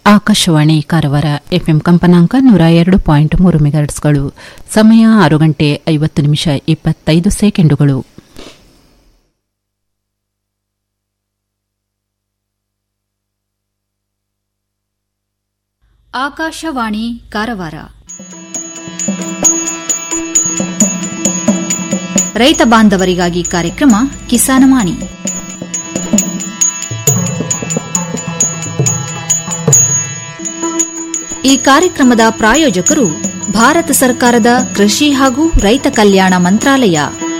Akashvani Karwar FM ಕಂಪನಾಂಕ ನೂರ ಎರಡು ಪಾಯಿಂಟ್ ಮೂರು ಮೆಗಾಟ್ಸ್ಗಳು ಸಮಯ ಆರು ಗಂಟೆ ಐವತ್ತು ನಿಮಿಷ ಇಪ್ಪತ್ತೈದು ಸೆಕೆಂಡುಗಳು ಆಕಾಶವಾಣಿ ಕಾರವಾರ ರೈತ ಬಾಂಧವರಿಗಾಗಿ ಕಾರ್ಯಕ್ರಮ ಕಿಸಾನಮಾನಿ ಈ ಕಾರ್ಯಕ್ರಮದ ಪ್ರಾಯೋಜಕರು ಭಾರತ ಸರ್ಕಾರದ ಕೃಷಿ ಹಾಗೂ ರೈತ ಕಲ್ಯಾಣ ಮಂತ್ರಾಲಯ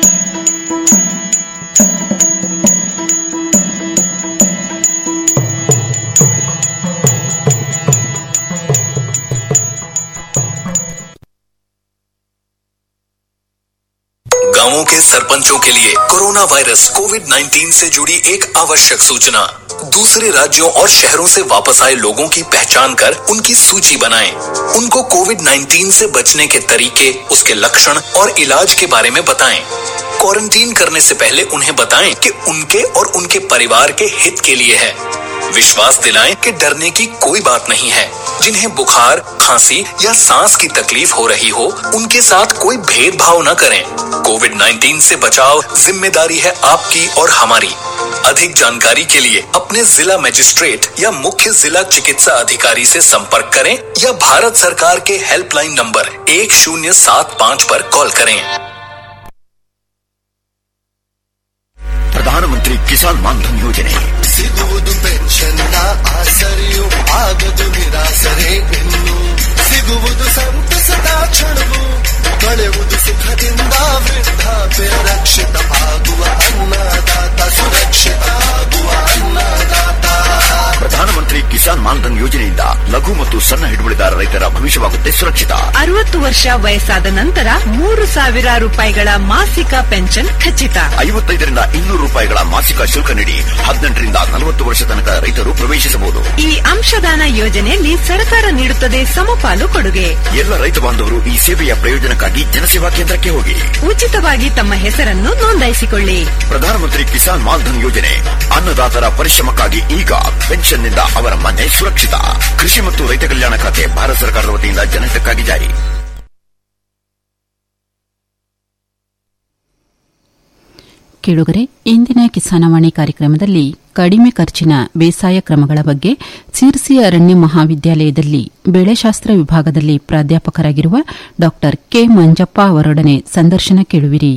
गांवों के सरपंचों के लिए कोरोना वायरस कोविड 19 से जुड़ी एक आवश्यक सूचना दूसरे राज्यों और शहरों से वापस आए लोगों की पहचान कर उनकी सूची बनाएं। उनको कोविड 19 से बचने के तरीके उसके लक्षण और इलाज के बारे में बताएं। क्वारंटीन करने से पहले उन्हें बताएं कि उनके और उनके परिवार के हित के लिए है विश्वास दिलाएं कि डरने की कोई बात नहीं है जिन्हें बुखार खांसी या सांस की तकलीफ हो रही हो उनके साथ कोई भेदभाव न करें कोविड 19 से बचाव जिम्मेदारी है आपकी और हमारी अधिक जानकारी के लिए अपने जिला मजिस्ट्रेट या मुख्य जिला चिकित्सा अधिकारी से संपर्क करें या भारत सरकार के हेल्पलाइन नंबर एक शून्य सात पाँच पर कॉल करें ಪ್ರಧಾನಮಂತ್ರಿ ಕಿಸಾನ್ ಮಾನ್ಧನ್ ಯೋಜನೆ ಸಿಗುವುದು ಪೆನ್ಷನ್ನ ಆಸರೆಯು ಆಗದು ನಿರಾಸರೆ ಇನ್ನು ಸಿಗುವುದು ಸಂತಸದ ಕ್ಷಣವು ಕಳೆಯುವುದು ಸುಖದಿಂದ ವೃದ್ಧಾಪ್ಯ ರಕ್ಷಿತ ಆಗುವ ಅನ್ನದಾತ ಸುರಕ್ಷಿತ ಆಗುವ ಅನ್ನದಾತ ಪ್ರಧಾನಮಂತ್ರಿ ಕಿಸಾನ್ ಮಾನ್ಧನ್ ಯೋಜನೆಯಿಂದ ಲಘು ಮತ್ತು ಸಣ್ಣ ಹಿಡುವಳಿದಾರ ರೈತರ ಭವಿಷ್ಯವಾಗುತ್ತೆ ಸುರಕ್ಷಿತ ಅರವತ್ತು ವರ್ಷ ವಯಸ್ಸಾದ ನಂತರ ಮೂರು ಸಾವಿರ ರೂಪಾಯಿಗಳ ಮಾಸಿಕ ಪೆನ್ಷನ್ ಖಚಿತ ಐವತ್ತೈದರಿಂದ ಇನ್ನೂರು ರೂಪಾಯಿಗಳ ಮಾಸಿಕ ಶುಲ್ಕ ನೀಡಿ ಹದಿನೆಂಟರಿಂದ ನಲವತ್ತು ವರ್ಷ ತನಕ ರೈತರು ಪ್ರವೇಶಿಸಬಹುದು ಈ ಅಂಶದಾನ ಯೋಜನೆಯಲ್ಲಿ ಸರ್ಕಾರ ನೀಡುತ್ತದೆ ಸಮಪಾಲು ಕೊಡುಗೆ ಎಲ್ಲ ರೈತ ಬಾಂಧವರು ಈ ಸೇವೆಯ ಪ್ರಯೋಜನಕ್ಕಾಗಿ ಜನಸೇವಾ ಕೇಂದ್ರಕ್ಕೆ ಹೋಗಿ ಉಚಿತವಾಗಿ ತಮ್ಮ ಹೆಸರನ್ನು ನೋಂದಾಯಿಸಿಕೊಳ್ಳಿ ಪ್ರಧಾನಮಂತ್ರಿ ಕಿಸಾನ್ ಮಾನ್ಧನ್ ಯೋಜನೆ ಅನ್ನದಾತರ ಪರಿಶ್ರಮಕ್ಕಾಗಿ ಈಗ ಪೆನ್ಷನ್ನಿಂದ ಅವರ ಮನೆ ಸುರಕ್ಷಿತ ಕೃಷಿ ಮತ್ತು ರೈತ ಕಲ್ಯಾಣ ಖಾತೆ ಭಾರತ ಸರ್ಕಾರದ ವತಿಯಿಂದ ಜನಹಿತಕ್ಕಾಗಿ ಜಾರಿ ಕೇಳುಗರೆ ಇಂದಿನ ಕಿಸಾನವಾಣಿ ಕಾರ್ಯಕ್ರಮದಲ್ಲಿ ಕಡಿಮೆ ಖರ್ಚಿನ ಬೇಸಾಯ ಕ್ರಮಗಳ ಬಗ್ಗೆ ಸಿರ್ಸಿ ಅರಣ್ಯ ಮಹಾವಿದ್ಯಾಲಯದಲ್ಲಿ ಬೆಳೆಶಾಸ್ತ್ರ ವಿಭಾಗದಲ್ಲಿ ಪ್ರಾಧ್ಯಾಪಕರಾಗಿರುವ ಡಾ ಕೆ ಮಂಜಪ್ಪ ಅವರೊಡನೆ ಸಂದರ್ಶನ ಕೇಳುವಿರಿ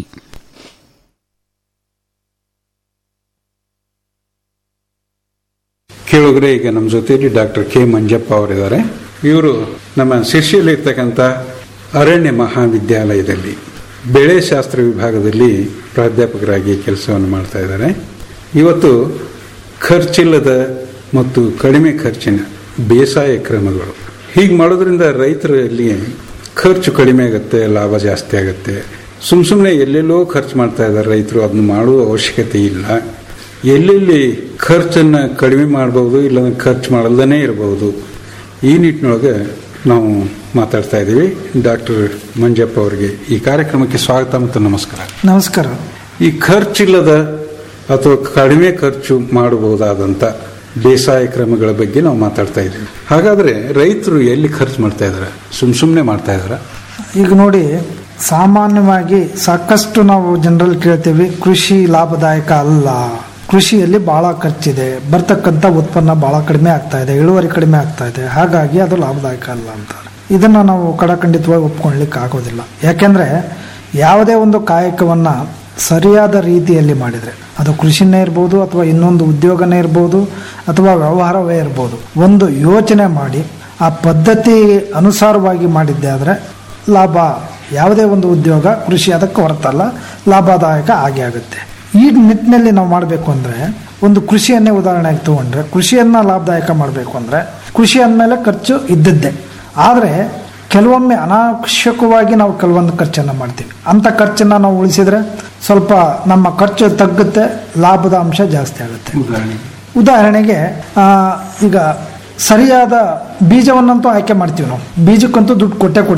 ಕೇಳುಗರೆ ಈಗ ನಮ್ಮ ಜೊತೆಯಲ್ಲಿ ಡಾಕ್ಟರ್ ಕೆ ಮಂಜಪ್ಪ ಅವರಿದ್ದಾರೆ ಇವರು ನಮ್ಮ ಶಿರ್ಷಿಯಲ್ಲಿ ಇರ್ತಕ್ಕಂಥ ಅರಣ್ಯ ಮಹಾವಿದ್ಯಾಲಯದಲ್ಲಿ ಬೆಳೆಶಾಸ್ತ್ರ ವಿಭಾಗದಲ್ಲಿ ಪ್ರಾಧ್ಯಾಪಕರಾಗಿ ಕೆಲಸವನ್ನು ಮಾಡ್ತಾ ಇದ್ದಾರೆ ಇವತ್ತು ಖರ್ಚಿಲ್ಲದ ಮತ್ತು ಕಡಿಮೆ ಖರ್ಚಿನ ಬೇಸಾಯ ಕ್ರಮಗಳು ಹೀಗೆ ಮಾಡೋದ್ರಿಂದ ರೈತರಲ್ಲಿ ಖರ್ಚು ಕಡಿಮೆ ಆಗುತ್ತೆ ಲಾಭ ಜಾಸ್ತಿ ಆಗುತ್ತೆ ಸುಮ್ ಸುಮ್ಮನೆ ಎಲ್ಲೆಲ್ಲೋ ಖರ್ಚು ಮಾಡ್ತಾ ಇದ್ದಾರೆ ರೈತರು ಅದನ್ನ ಮಾಡುವ ಅವಶ್ಯಕತೆ ಇಲ್ಲ ಎಲ್ಲೆಲ್ಲಿ ಖರ್ಚನ್ನು ಕಡಿಮೆ ಮಾಡಬಹುದು ಇಲ್ಲ ಖರ್ಚು ಮಾಡಲ್ದೇ ಇರಬಹುದು ಈ ನಿಟ್ಟಿನೊಳಗೆ ನಾವು ಮಾತಾಡ್ತಾ ಇದ್ದೀವಿ ಡಾಕ್ಟರ್ ಮಂಜಪ್ಪ ಅವರಿಗೆ ಈ ಕಾರ್ಯಕ್ರಮಕ್ಕೆ ಸ್ವಾಗತ ಮತ್ತು ನಮಸ್ಕಾರ ನಮಸ್ಕಾರ ಈ ಖರ್ಚಿಲ್ಲದ ಅಥವಾ ಕಡಿಮೆ ಖರ್ಚು ಮಾಡಬಹುದಾದಂಥ ಬೇಸಾಯ ಕ್ರಮಗಳ ಬಗ್ಗೆ ನಾವು ಮಾತಾಡ್ತಾ ಇದ್ದೀವಿ ಹಾಗಾದ್ರೆ ರೈತರು ಎಲ್ಲಿ ಖರ್ಚು ಮಾಡ್ತಾ ಇದ್ದಾರೆ ಸುಮ್ ಸುಮ್ಮನೆ ಮಾಡ್ತಾ ಇದಾರೆ ಈಗ ನೋಡಿ ಸಾಮಾನ್ಯವಾಗಿ ಸಾಕಷ್ಟು ನಾವು ಜನರಲ್ಲಿ ಕೇಳ್ತೀವಿ ಕೃಷಿ ಲಾಭದಾಯಕ ಅಲ್ಲ ಕೃಷಿಯಲ್ಲಿ ಬಹಳ ಖರ್ಚಿದೆ ಬರ್ತಕ್ಕಂಥ ಉತ್ಪನ್ನ ಬಹಳ ಕಡಿಮೆ ಆಗ್ತಾ ಇದೆ ಇಳುವರಿ ಕಡಿಮೆ ಆಗ್ತಾ ಇದೆ ಹಾಗಾಗಿ ಅದು ಲಾಭದಾಯಕ ಅಲ್ಲ ಅಂತಾರೆ ಇದನ್ನ ನಾವು ಕಡಖಂಡಿತವಾಗಿ ಒಪ್ಕೊಳ್ಳಿಕ್ಕೆ ಆಗೋದಿಲ್ಲ ಯಾಕೆಂದ್ರೆ ಯಾವುದೇ ಒಂದು ಕಾಯಕವನ್ನ ಸರಿಯಾದ ರೀತಿಯಲ್ಲಿ ಮಾಡಿದರೆ ಅದು ಕೃಷಿನೇ ಇರ್ಬೋದು ಅಥವಾ ಇನ್ನೊಂದು ಉದ್ಯೋಗನೇ ಇರ್ಬೋದು ಅಥವಾ ವ್ಯವಹಾರವೇ ಇರ್ಬೋದು ಒಂದು ಯೋಚನೆ ಮಾಡಿ ಆ ಪದ್ಧತಿ ಅನುಸಾರವಾಗಿ ಮಾಡಿದ್ದೆ ಆದರೆ ಲಾಭ ಯಾವುದೇ ಒಂದು ಉದ್ಯೋಗ ಕೃಷಿ ಅದಕ್ಕೆ ಹೊರತಲ್ಲ ಲಾಭದಾಯಕ ಆಗೇ ಆಗುತ್ತೆ ಈ ನಿಟ್ಟಿನಲ್ಲಿ ನಾವು ಮಾಡಬೇಕು ಅಂದರೆ ಒಂದು ಕೃಷಿಯನ್ನೇ ಉದಾಹರಣೆಗೆ ತಗೊಂಡ್ರೆ ಕೃಷಿಯನ್ನ ಲಾಭದಾಯಕ ಮಾಡಬೇಕು ಅಂದರೆ ಕೃಷಿ ಅಂದಮೇಲೆ ಖರ್ಚು ಇದ್ದದ್ದೇ ಆದರೆ ಕೆಲವೊಮ್ಮೆ ಅನಾವಶ್ಯಕವಾಗಿ ನಾವು ಕೆಲವೊಂದು ಖರ್ಚನ್ನು ಮಾಡ್ತೀವಿ ಅಂಥ ಖರ್ಚನ್ನು ನಾವು ಉಳಿಸಿದ್ರೆ ಸ್ವಲ್ಪ ನಮ್ಮ ಖರ್ಚು ತಗ್ಗುತ್ತೆ ಲಾಭದ ಅಂಶ ಜಾಸ್ತಿ ಆಗುತ್ತೆ ಉದಾಹರಣೆಗೆ ಆ, ಈಗ ಸರಿಯಾದ ಬೀಜವನ್ನಂತೂ ಆಯ್ಕೆ ಮಾಡ್ತೀವಿ ನಾವು ಬೀಜಕ್ಕಂತೂ ದುಡ್ಡು ಕೊಟ್ಟೇ ಕೊಡ್ತೀವಿ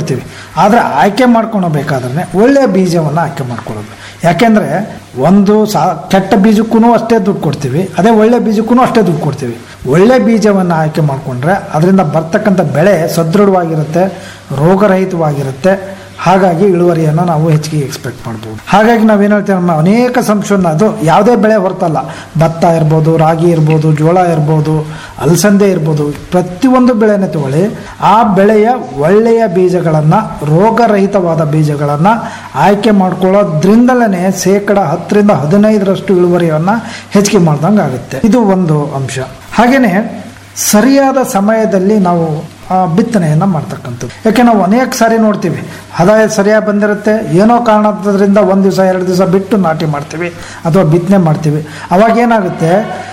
ಆದರೆ ಆಯ್ಕೆ ಮಾಡ್ಕೊಳ್ಬೇಕಾದ್ರೆ ಒಳ್ಳೆಯ ಬೀಜವನ್ನು ಆಯ್ಕೆ ಮಾಡ್ಕೊಳ್ಳೋದು ಯಾಕೆಂದರೆ ಒಂದು ಸಾ ಕೆಟ್ಟ ಬೀಜಕ್ಕೂ ಅಷ್ಟೇ ದುಡ್ಡು ಕೊಡ್ತೀವಿ ಅದೇ ಒಳ್ಳೆ ಬೀಜಕ್ಕೂ ಅಷ್ಟೇ ದುಡ್ಡು ಕೊಡ್ತೀವಿ ಒಳ್ಳೆ ಬೀಜವನ್ನು ಆಯ್ಕೆ ಮಾಡಿಕೊಂಡ್ರೆ ಅದರಿಂದ ಬರ್ತಕ್ಕಂಥ ಬೆಳೆ ಸದೃಢವಾಗಿರುತ್ತೆ ರೋಗರಹಿತವಾಗಿರುತ್ತೆ ಹಾಗಾಗಿ ಇಳುವರಿಯನ್ನು ನಾವು ಹೆಚ್ಚಿಗೆ ಎಕ್ಸ್ಪೆಕ್ಟ್ ಮಾಡ್ಬೋದು ಹಾಗಾಗಿ ನಾವೇನು ಹೇಳ್ತೀವಿ ನಮ್ಮ ಅನೇಕ ಸಂಶೋಧನೆ ಅದು ಯಾವುದೇ ಬೆಳೆ ಹೊರತಲ್ಲ ಭತ್ತ ಇರ್ಬೋದು ರಾಗಿ ಇರ್ಬೋದು ಜೋಳ ಇರ್ಬೋದು ಅಲಸಂದೆ ಇರ್ಬೋದು ಪ್ರತಿಯೊಂದು ಬೆಳೆನೇ ತಗೊಳ್ಳಿ ಆ ಬೆಳೆಯ ಒಳ್ಳೆಯ ಬೀಜಗಳನ್ನು ರೋಗರಹಿತವಾದ ಬೀಜಗಳನ್ನು ಆಯ್ಕೆ ಮಾಡ್ಕೊಳ್ಳೋದ್ರಿಂದಲೇ ಶೇಕಡ ಹತ್ತರಿಂದ ಹದಿನೈದರಷ್ಟು ಇಳುವರಿಯನ್ನು ಹೆಚ್ಚಿಗೆ ಮಾಡ್ದಂಗೆ ಆಗುತ್ತೆ ಇದು ಒಂದು ಅಂಶ ಹಾಗೆಯೇ ಸರಿಯಾದ ಸಮಯದಲ್ಲಿ ನಾವು ಆ, ಬಿತ್ತನೆಯನ್ನು ಮಾಡ್ತಕ್ಕಂಥದ್ದು ಯಾಕೆ ನಾವು ಅನೇಕ ಸಾರಿ ನೋಡ್ತೀವಿ ಆದಾಯ ಸರಿಯಾಗಿ ಬಂದಿರುತ್ತೆ ಏನೋ ಕಾರಣದಿಂದ ಒಂದು ದಿವಸ ಎರಡು ದಿವಸ ಬಿಟ್ಟು ನಾಟಿ ಮಾಡ್ತೀವಿ ಅಥವಾ ಬಿತ್ತನೆ ಮಾಡ್ತೀವಿ ಅವಾಗ ಏನಾಗುತ್ತೆ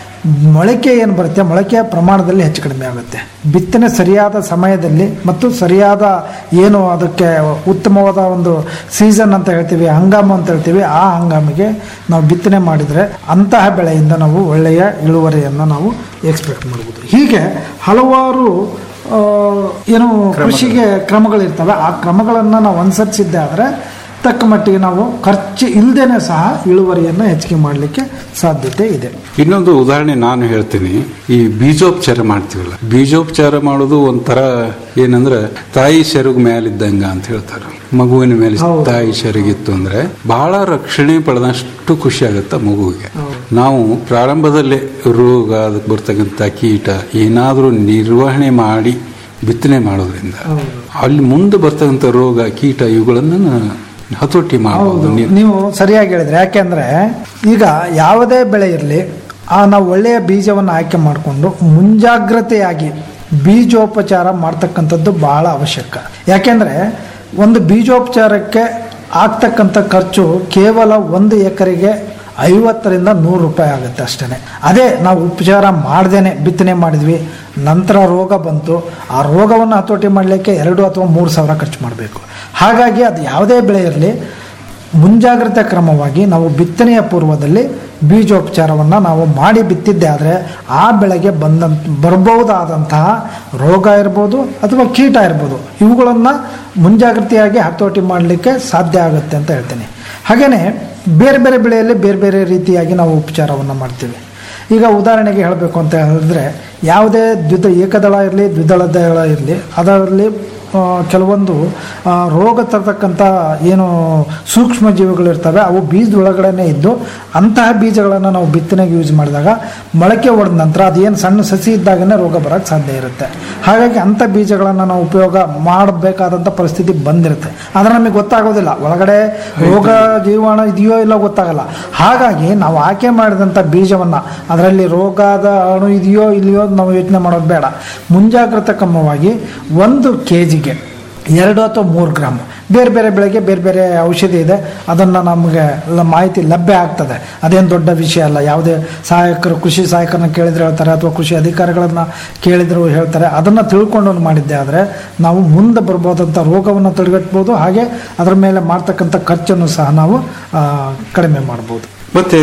ಮೊಳಕೆ ಏನು ಬರುತ್ತೆ ಮೊಳಕೆಯ ಪ್ರಮಾಣದಲ್ಲಿ ಹೆಚ್ಚು ಕಡಿಮೆ ಆಗುತ್ತೆ ಬಿತ್ತನೆ ಸರಿಯಾದ ಸಮಯದಲ್ಲಿ ಮತ್ತು ಸರಿಯಾದ ಏನು ಅದಕ್ಕೆ ಉತ್ತಮವಾದ ಒಂದು ಸೀಸನ್ ಅಂತ ಹೇಳ್ತೀವಿ ಹಂಗಾಮು ಅಂತ ಹೇಳ್ತೀವಿ ಆ ಹಂಗಾಮಿಗೆ ನಾವು ಬಿತ್ತನೆ ಮಾಡಿದರೆ ಅಂತಹ ಬೆಳೆಯಿಂದ ನಾವು ಒಳ್ಳೆಯ ಇಳುವರಿಯನ್ನು ನಾವು ಎಕ್ಸ್ಪೆಕ್ಟ್ ಮಾಡ್ಬೋದು ಹೀಗೆ ಹಲವಾರು ಆ, ಏನು ಕೃಷಿಗೆ ಕ್ರಮಗಳಿರ್ತವೆ ಆ ಕ್ರಮಗಳನ್ನು ನಾವು ಅನುಸರಿಸಿದ್ದೆ ಆದರೆ ತಕ್ಕ ಮಟ್ಟಿಗೆ ನಾವು ಖರ್ಚು ಇಲ್ಲದೇನೆ ಸಹ ಇಳುವರಿಯನ್ನು ಹೆಚ್ಚಿಗೆ ಮಾಡಲಿಕ್ಕೆ ಸಾಧ್ಯತೆ ಇದೆ ಇನ್ನೊಂದು ಉದಾಹರಣೆ ನಾನು ಹೇಳ್ತೀನಿ ಈ ಬೀಜೋಪಚಾರ ಮಾಡ್ತೀವಲ್ಲ ಬೀಜೋಪಚಾರ ಮಾಡೋದು ಒಂಥರ ಏನಂದ್ರೆ ತಾಯಿ ಸೆರಗು ಮೇಲಿದ್ದಂಗ ಅಂತ ಹೇಳ್ತಾರೆ ಮಗುವಿನ ಮೇಲೆ ಹೌದು. ತಾಯಿ ಸೆರಗಿತ್ತು ಅಂದ್ರೆ ಬಹಳ ರಕ್ಷಣೆ ಪಡೆದಷ್ಟು ಖುಷಿ ಆಗುತ್ತೆ ಮಗುವಿಗೆ ನಾವು ಪ್ರಾರಂಭದಲ್ಲೇ ರೋಗ ಅದಕ್ಕೆ ಬರ್ತಕ್ಕಂಥ ಕೀಟ ಏನಾದರೂ ನಿರ್ವಹಣೆ ಮಾಡಿ ಬಿತ್ತನೆ ಮಾಡೋದ್ರಿಂದ ಅಲ್ಲಿ ಮುಂದೆ ಬರ್ತಕ್ಕಂಥ ರೋಗ ಕೀಟ ಇವುಗಳನ್ನು ಹತೋಟಿ ಮಾಡಬಹುದು ಹೌದು ನೀವು ಸರಿಯಾಗಿ ಹೇಳಿದ್ರೆ ಯಾಕೆಂದ್ರೆ ಈಗ ಯಾವುದೇ ಬೆಳೆ ಇರಲಿ ಆ ನಾವು ಒಳ್ಳೆಯ ಬೀಜವನ್ನು ಆಯ್ಕೆ ಮಾಡಿಕೊಂಡು ಮುಂಜಾಗ್ರತೆಯಾಗಿ ಬೀಜೋಪಚಾರ ಮಾಡ್ತಕ್ಕಂಥದ್ದು ಬಹಳ ಅವಶ್ಯಕ ಯಾಕೆಂದ್ರೆ ಒಂದು ಬೀಜೋಪಚಾರಕ್ಕೆ ಆಗ್ತಕ್ಕಂಥ ಖರ್ಚು ಕೇವಲ ಒಂದು ಎಕರೆಗೆ ಐವತ್ತರಿಂದ ನೂರು ರೂಪಾಯಿ ಆಗುತ್ತೆ ಅಷ್ಟೇ ಅದೇ ನಾವು ಉಪಚಾರ ಮಾಡ್ದೇನೆ ಬಿತ್ತನೆ ಮಾಡಿದ್ವಿ ನಂತರ ರೋಗ ಬಂತು ಆ ರೋಗವನ್ನು ಹತೋಟಿ ಮಾಡಲಿಕ್ಕೆ ಎರಡು ಅಥವಾ ಮೂರು ಸಾವಿರ ಖರ್ಚು ಮಾಡಬೇಕು ಹಾಗಾಗಿ ಅದು ಯಾವುದೇ ಬೆಳೆ ಇರಲಿ ಮುಂಜಾಗ್ರತಾ ಕ್ರಮವಾಗಿ ನಾವು ಬಿತ್ತನೆಯ ಪೂರ್ವದಲ್ಲಿ ಬೀಜೋಪಚಾರವನ್ನು ನಾವು ಮಾಡಿ ಬಿತ್ತಿದ್ದೆ ಆದರೆ ಆ ಬೆಳೆಗೆ ಬಂದಂತ ಬರಬಹುದಾದಂತಹ ರೋಗ ಇರ್ಬೋದು ಅಥವಾ ಕೀಟ ಇರ್ಬೋದು ಇವುಗಳನ್ನು ಮುಂಜಾಗ್ರತೆಯಾಗಿ ಹತೋಟಿ ಮಾಡಲಿಕ್ಕೆ ಸಾಧ್ಯ ಆಗುತ್ತೆ ಅಂತ ಹೇಳ್ತೀನಿ ಹಾಗೆಯೇ ಬೇರೆ ಬೇರೆ ಬೆಳೆಯಲ್ಲಿ ಬೇರೆ ಬೇರೆ ರೀತಿಯಾಗಿ ನಾವು ಉಪಚಾರವನ್ನು ಮಾಡ್ತೀವಿ ಈಗ ಉದಾಹರಣೆಗೆ ಹೇಳಬೇಕು ಅಂತ ಹೇಳಿದ್ರೆ ಯಾವುದೇ ದ್ವಿದ ಏಕದಳ ಇರಲಿ ದ್ವಿದಳ ದಳ ಇರಲಿ ಅದರಲ್ಲಿ ಆ, ಕೆಲವೊಂದು ಆ, ರೋಗ ತರತಕ್ಕಂಥ ಏನು ಸೂಕ್ಷ್ಮ ಜೀವಿಗಳಿರ್ತವೆ ಅವು ಬೀಜದೊಳಗಡೆನೆ ಇದ್ದು ಅಂತಹ ಬೀಜಗಳನ್ನು ನಾವು ಬಿತ್ತನೆಗೆ ಯೂಸ್ ಮಾಡಿದಾಗ ಮೊಳಕೆ ಹೊಡೆದ ನಂತರ ಅದೇನು ಸಣ್ಣ ಸಸಿ ಇದ್ದಾಗನೇ ರೋಗ ಬರೋಕ್ಕೆ ಸಾಧ್ಯ ಇರುತ್ತೆ ಹಾಗಾಗಿ ಅಂಥ ಬೀಜಗಳನ್ನು ನಾವು ಉಪಯೋಗ ಮಾಡಬೇಕಾದಂಥ ಪರಿಸ್ಥಿತಿ ಬಂದಿರುತ್ತೆ ಆದರೆ ನಮಗೆ ಗೊತ್ತಾಗೋದಿಲ್ಲ ಒಳಗಡೆ ರೋಗ ಜೀವಾಣು ಇದೆಯೋ ಇಲ್ಲ ಗೊತ್ತಾಗಲ್ಲ ಹಾಗಾಗಿ ನಾವು ಆಯ್ಕೆ ಮಾಡಿದಂಥ ಬೀಜವನ್ನು ಅದರಲ್ಲಿ ರೋಗದ ಅಣು ಇದೆಯೋ ಇಲ್ಲಿಯೋ ನಾವು ಯೋಚನೆ ಮಾಡೋದು ಬೇಡ ಮುಂಜಾಗ್ರತಾ ಕ್ರಮವಾಗಿ ಒಂದು ಕೆ ಜಿಗೆ ಎರಡು ಅಥವಾ ಮೂರು ಗ್ರಾಮ್ ಬೇರೆ ಬೇರೆ ಬೆಳೆಗೆ ಬೇರೆ ಬೇರೆ ಔಷಧಿ ಇದೆ ಅದನ್ನು ನಮಗೆ ಲ- ಮಾಹಿತಿ ಲಭ್ಯ ಆಗ್ತದೆ ಅದೇನು ದೊಡ್ಡ ವಿಷಯ ಅಲ್ಲ ಯಾವುದೇ ಸಹಾಯಕರು ಕೃಷಿ ಸಹಾಯಕರನ್ನ ಕೇಳಿದ್ರೆ ಹೇಳ್ತಾರೆ ಅಥವಾ ಕೃಷಿ ಅಧಿಕಾರಿಗಳನ್ನ ಕೇಳಿದ್ರು ಹೇಳ್ತಾರೆ ಅದನ್ನು ತಿಳ್ಕೊಂಡು ಮಾಡಿದ್ದೆ ಆದರೆ ನಾವು ಮುಂದೆ ಬರ್ಬೋದಂಥ ರೋಗವನ್ನು ತಡೆಗಟ್ಬೋದು ಹಾಗೆ ಅದರ ಮೇಲೆ ಮಾಡ್ತಕ್ಕಂಥ ಖರ್ಚನ್ನು ಸಹ ನಾವು ಆ, ಕಡಿಮೆ ಮಾಡ್ಬೋದು ಮತ್ತೆ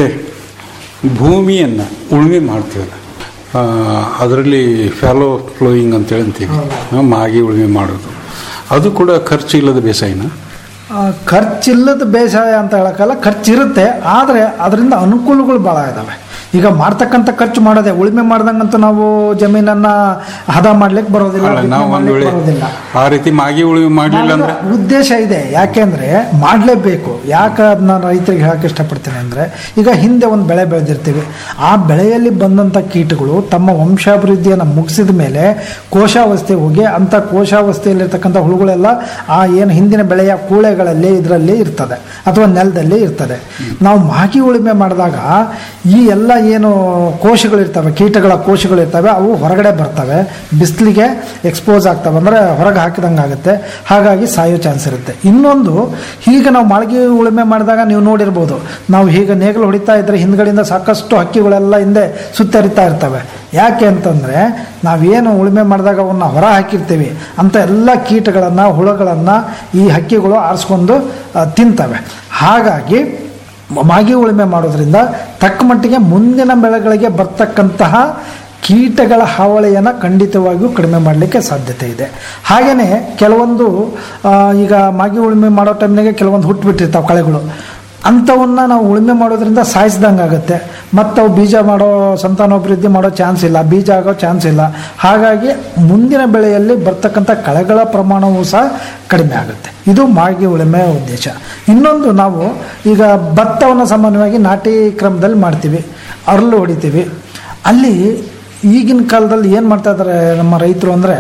ಭೂಮಿಯನ್ನು ಉಳುಮೆ ಮಾಡ್ತೀವಲ್ಲ ಆ, ಅದರಲ್ಲಿ ಫ್ಯಾಲೋ ಫ್ಲೋಯಿಂಗ್ ಅಂತ ಹೇಳ್ತೀವಿ ಆ, ಮಾಗಿ ಉಳುಮೆ ಮಾಡೋದು ಅದು ಕೂಡ ಖರ್ಚು ಇಲ್ಲದ ಬೇಸಾಯನ ಆ, ಖರ್ಚಿಲ್ಲದ ಬೇಸಾಯ ಅಂತ ಹೇಳಕ್ಕಲ್ಲ ಖರ್ಚಿರುತ್ತೆ ಆದರೆ ಅದರಿಂದ ಅನುಕೂಲಗಳು ಭಾಳ ಇದ್ದಾವೆ ಈಗ ಮಾಡ್ತಕ್ಕಂಥ ಖರ್ಚು ಮಾಡೋದೇ ಉಳುಮೆ ಮಾಡ್ದಂಗಂತೂ ನಾವು ಜಮೀನನ್ನ ಹದ ಮಾಡ್ಲಿಕ್ಕೆ ಬರೋದಿಲ್ಲ ಅಲ್ಲ, ಬಿತ್ತನೆ ನಾವು ಒಂದು ಮಾಡ್ಲಿಕ್ಕೆ ವೇಳೆ ಬರೋದಿಲ್ಲ ಆ ರೀತಿ ಮಾಗಿ ಉಳುಮೆ ಮಾಡಲಿಲ್ಲ ಅಂದ್ರೆ ಅದರ ಉದ್ದೇಶ ಇದೆ ಯಾಕೆಂದ್ರೆ ಮಾಡಲೇಬೇಕು ಯಾಕೆ ಅದನ್ನ ರೈತರಿಗೆ ಹೇಳಕ್ಕೆ ಇಷ್ಟಪಡ್ತೀನಿ ಅಂದ್ರೆ ಈಗ ಹಿಂದೆ ಒಂದು ಬೆಳೆ ಬೆಳೆದಿರ್ತೀವಿ ಆ ಬೆಳೆಯಲ್ಲಿ ಬಂದಂಥ ಕೀಟಗಳು ತಮ್ಮ ವಂಶಾಭಿವೃದ್ಧಿಯನ್ನು ಮುಗಿಸಿದ ಮೇಲೆ ಕೋಶಾವಸ್ಥೆ ಹೋಗಿ ಅಂಥ ಕೋಶಾವಸ್ಥೆಯಲ್ಲಿರ್ತಕ್ಕಂಥ ಹುಳುಗಳೆಲ್ಲ ಆ ಏನು ಹಿಂದಿನ ಬೆಳೆಯ ಕೂಳೆಗಳಲ್ಲಿ ಇದರಲ್ಲಿ ಇರ್ತದೆ ಅಥವಾ ನೆಲದಲ್ಲಿ ಇರ್ತದೆ ನಾವು ಮಾಗಿ ಉಳುಮೆ ಮಾಡಿದಾಗ ಈ ಎಲ್ಲ ಏನು ಕೋಶಗಳಿರ್ತವೆ ಕೀಟಗಳ ಕೋಶಗಳಿರ್ತವೆ ಅವು ಹೊರಗಡೆ ಬರ್ತವೆ ಬಿಸಿಲಿಗೆ ಎಕ್ಸ್ಪೋಸ್ ಆಗ್ತವೆ ಅಂದರೆ ಹೊರಗೆ ಹಾಕಿದಂಗೆ ಆಗುತ್ತೆ ಹಾಗಾಗಿ ಸಾಯೋ ಚಾನ್ಸ್ ಇರುತ್ತೆ ಇನ್ನೊಂದು ಹೀಗೆ ನಾವು ಮಾಳ್ಗಿ ಉಳುಮೆ ಮಾಡಿದಾಗ ನೀವು ನೋಡಿರ್ಬೋದು ನಾವು ಹೀಗೆ ನೇಗಿಲು ಹೊಡಿತಾ ಇದ್ರೆ ಹಿಂದ್ಗಡೆಯಿಂದ ಸಾಕಷ್ಟು ಹಕ್ಕಿಗಳೆಲ್ಲ ಹಿಂದೆ ಸುತ್ತರಿತಾ ಇರ್ತವೆ ಯಾಕೆ ಅಂತಂದರೆ ನಾವೇನು ಉಳುಮೆ ಮಾಡಿದಾಗ ಅವನ್ನ ಹೊರ ಹಾಕಿರ್ತೀವಿ ಅಂತ ಎಲ್ಲ ಕೀಟಗಳನ್ನು ಹುಳುಗಳನ್ನು ಈ ಹಕ್ಕಿಗಳು ಆರಿಸ್ಕೊಂಡು ಆ, ತಿಂತವೆ ಹಾಗಾಗಿ ಮಾಗಿ ಉಳುಮೆ ಮಾಡೋದ್ರಿಂದ ತಕ್ಕ ಮಟ್ಟಿಗೆ ಮುಂದಿನ ಬೆಳೆಗಳಿಗೆ ಬರ್ತಕ್ಕಂತಹ ಕೀಟಗಳ ಹಾವಳಿಯನ್ನು ಖಂಡಿತವಾಗಿಯೂ ಕಡಿಮೆ ಮಾಡಲಿಕ್ಕೆ ಸಾಧ್ಯತೆ ಇದೆ ಹಾಗೆಯೇ ಕೆಲವೊಂದು ಆ, ಈಗ ಮಾಗಿ ಉಳುಮೆ ಮಾಡೋ ಟೈಮ್ನಾಗೆ ಕೆಲವೊಂದು ಹುಟ್ಟುಬಿಟ್ಟಿರ್ತಾವೆ ಕಳೆಗಳು ಅಂಥವನ್ನ ನಾವು ಉಳುಮೆ ಮಾಡೋದ್ರಿಂದ ಸಾಯಿಸ್ದಂಗೆ ಆಗುತ್ತೆ ಮತ್ತು ಅವು ಬೀಜ ಮಾಡೋ ಸಂತಾನೋಭಿವೃದ್ಧಿ ಮಾಡೋ ಚಾನ್ಸ್ ಇಲ್ಲ ಬೀಜ ಆಗೋ ಚಾನ್ಸ್ ಇಲ್ಲ ಹಾಗಾಗಿ ಮುಂದಿನ ಬೆಳೆಯಲ್ಲಿ ಬರ್ತಕ್ಕಂಥ ಕಳೆಗಳ ಪ್ರಮಾಣವೂ ಸಹ ಕಡಿಮೆ ಆಗುತ್ತೆ ಇದು ಮಾಗಿ ಉಳುಮೆಯ ಉದ್ದೇಶ ಇನ್ನೊಂದು ನಾವು ಈಗ ಭತ್ತವನ್ನು ಸಾಮಾನ್ಯವಾಗಿ ನಾಟಿ ಕ್ರಮದಲ್ಲಿ ಮಾಡ್ತೀವಿ ಅರಳು ಹೊಡಿತೀವಿ ಅಲ್ಲಿ ಈಗಿನ ಕಾಲದಲ್ಲಿ ಏನು ಮಾಡ್ತಾ ಇದ್ದಾರೆ ನಮ್ಮ ರೈತರು ಅಂದರೆ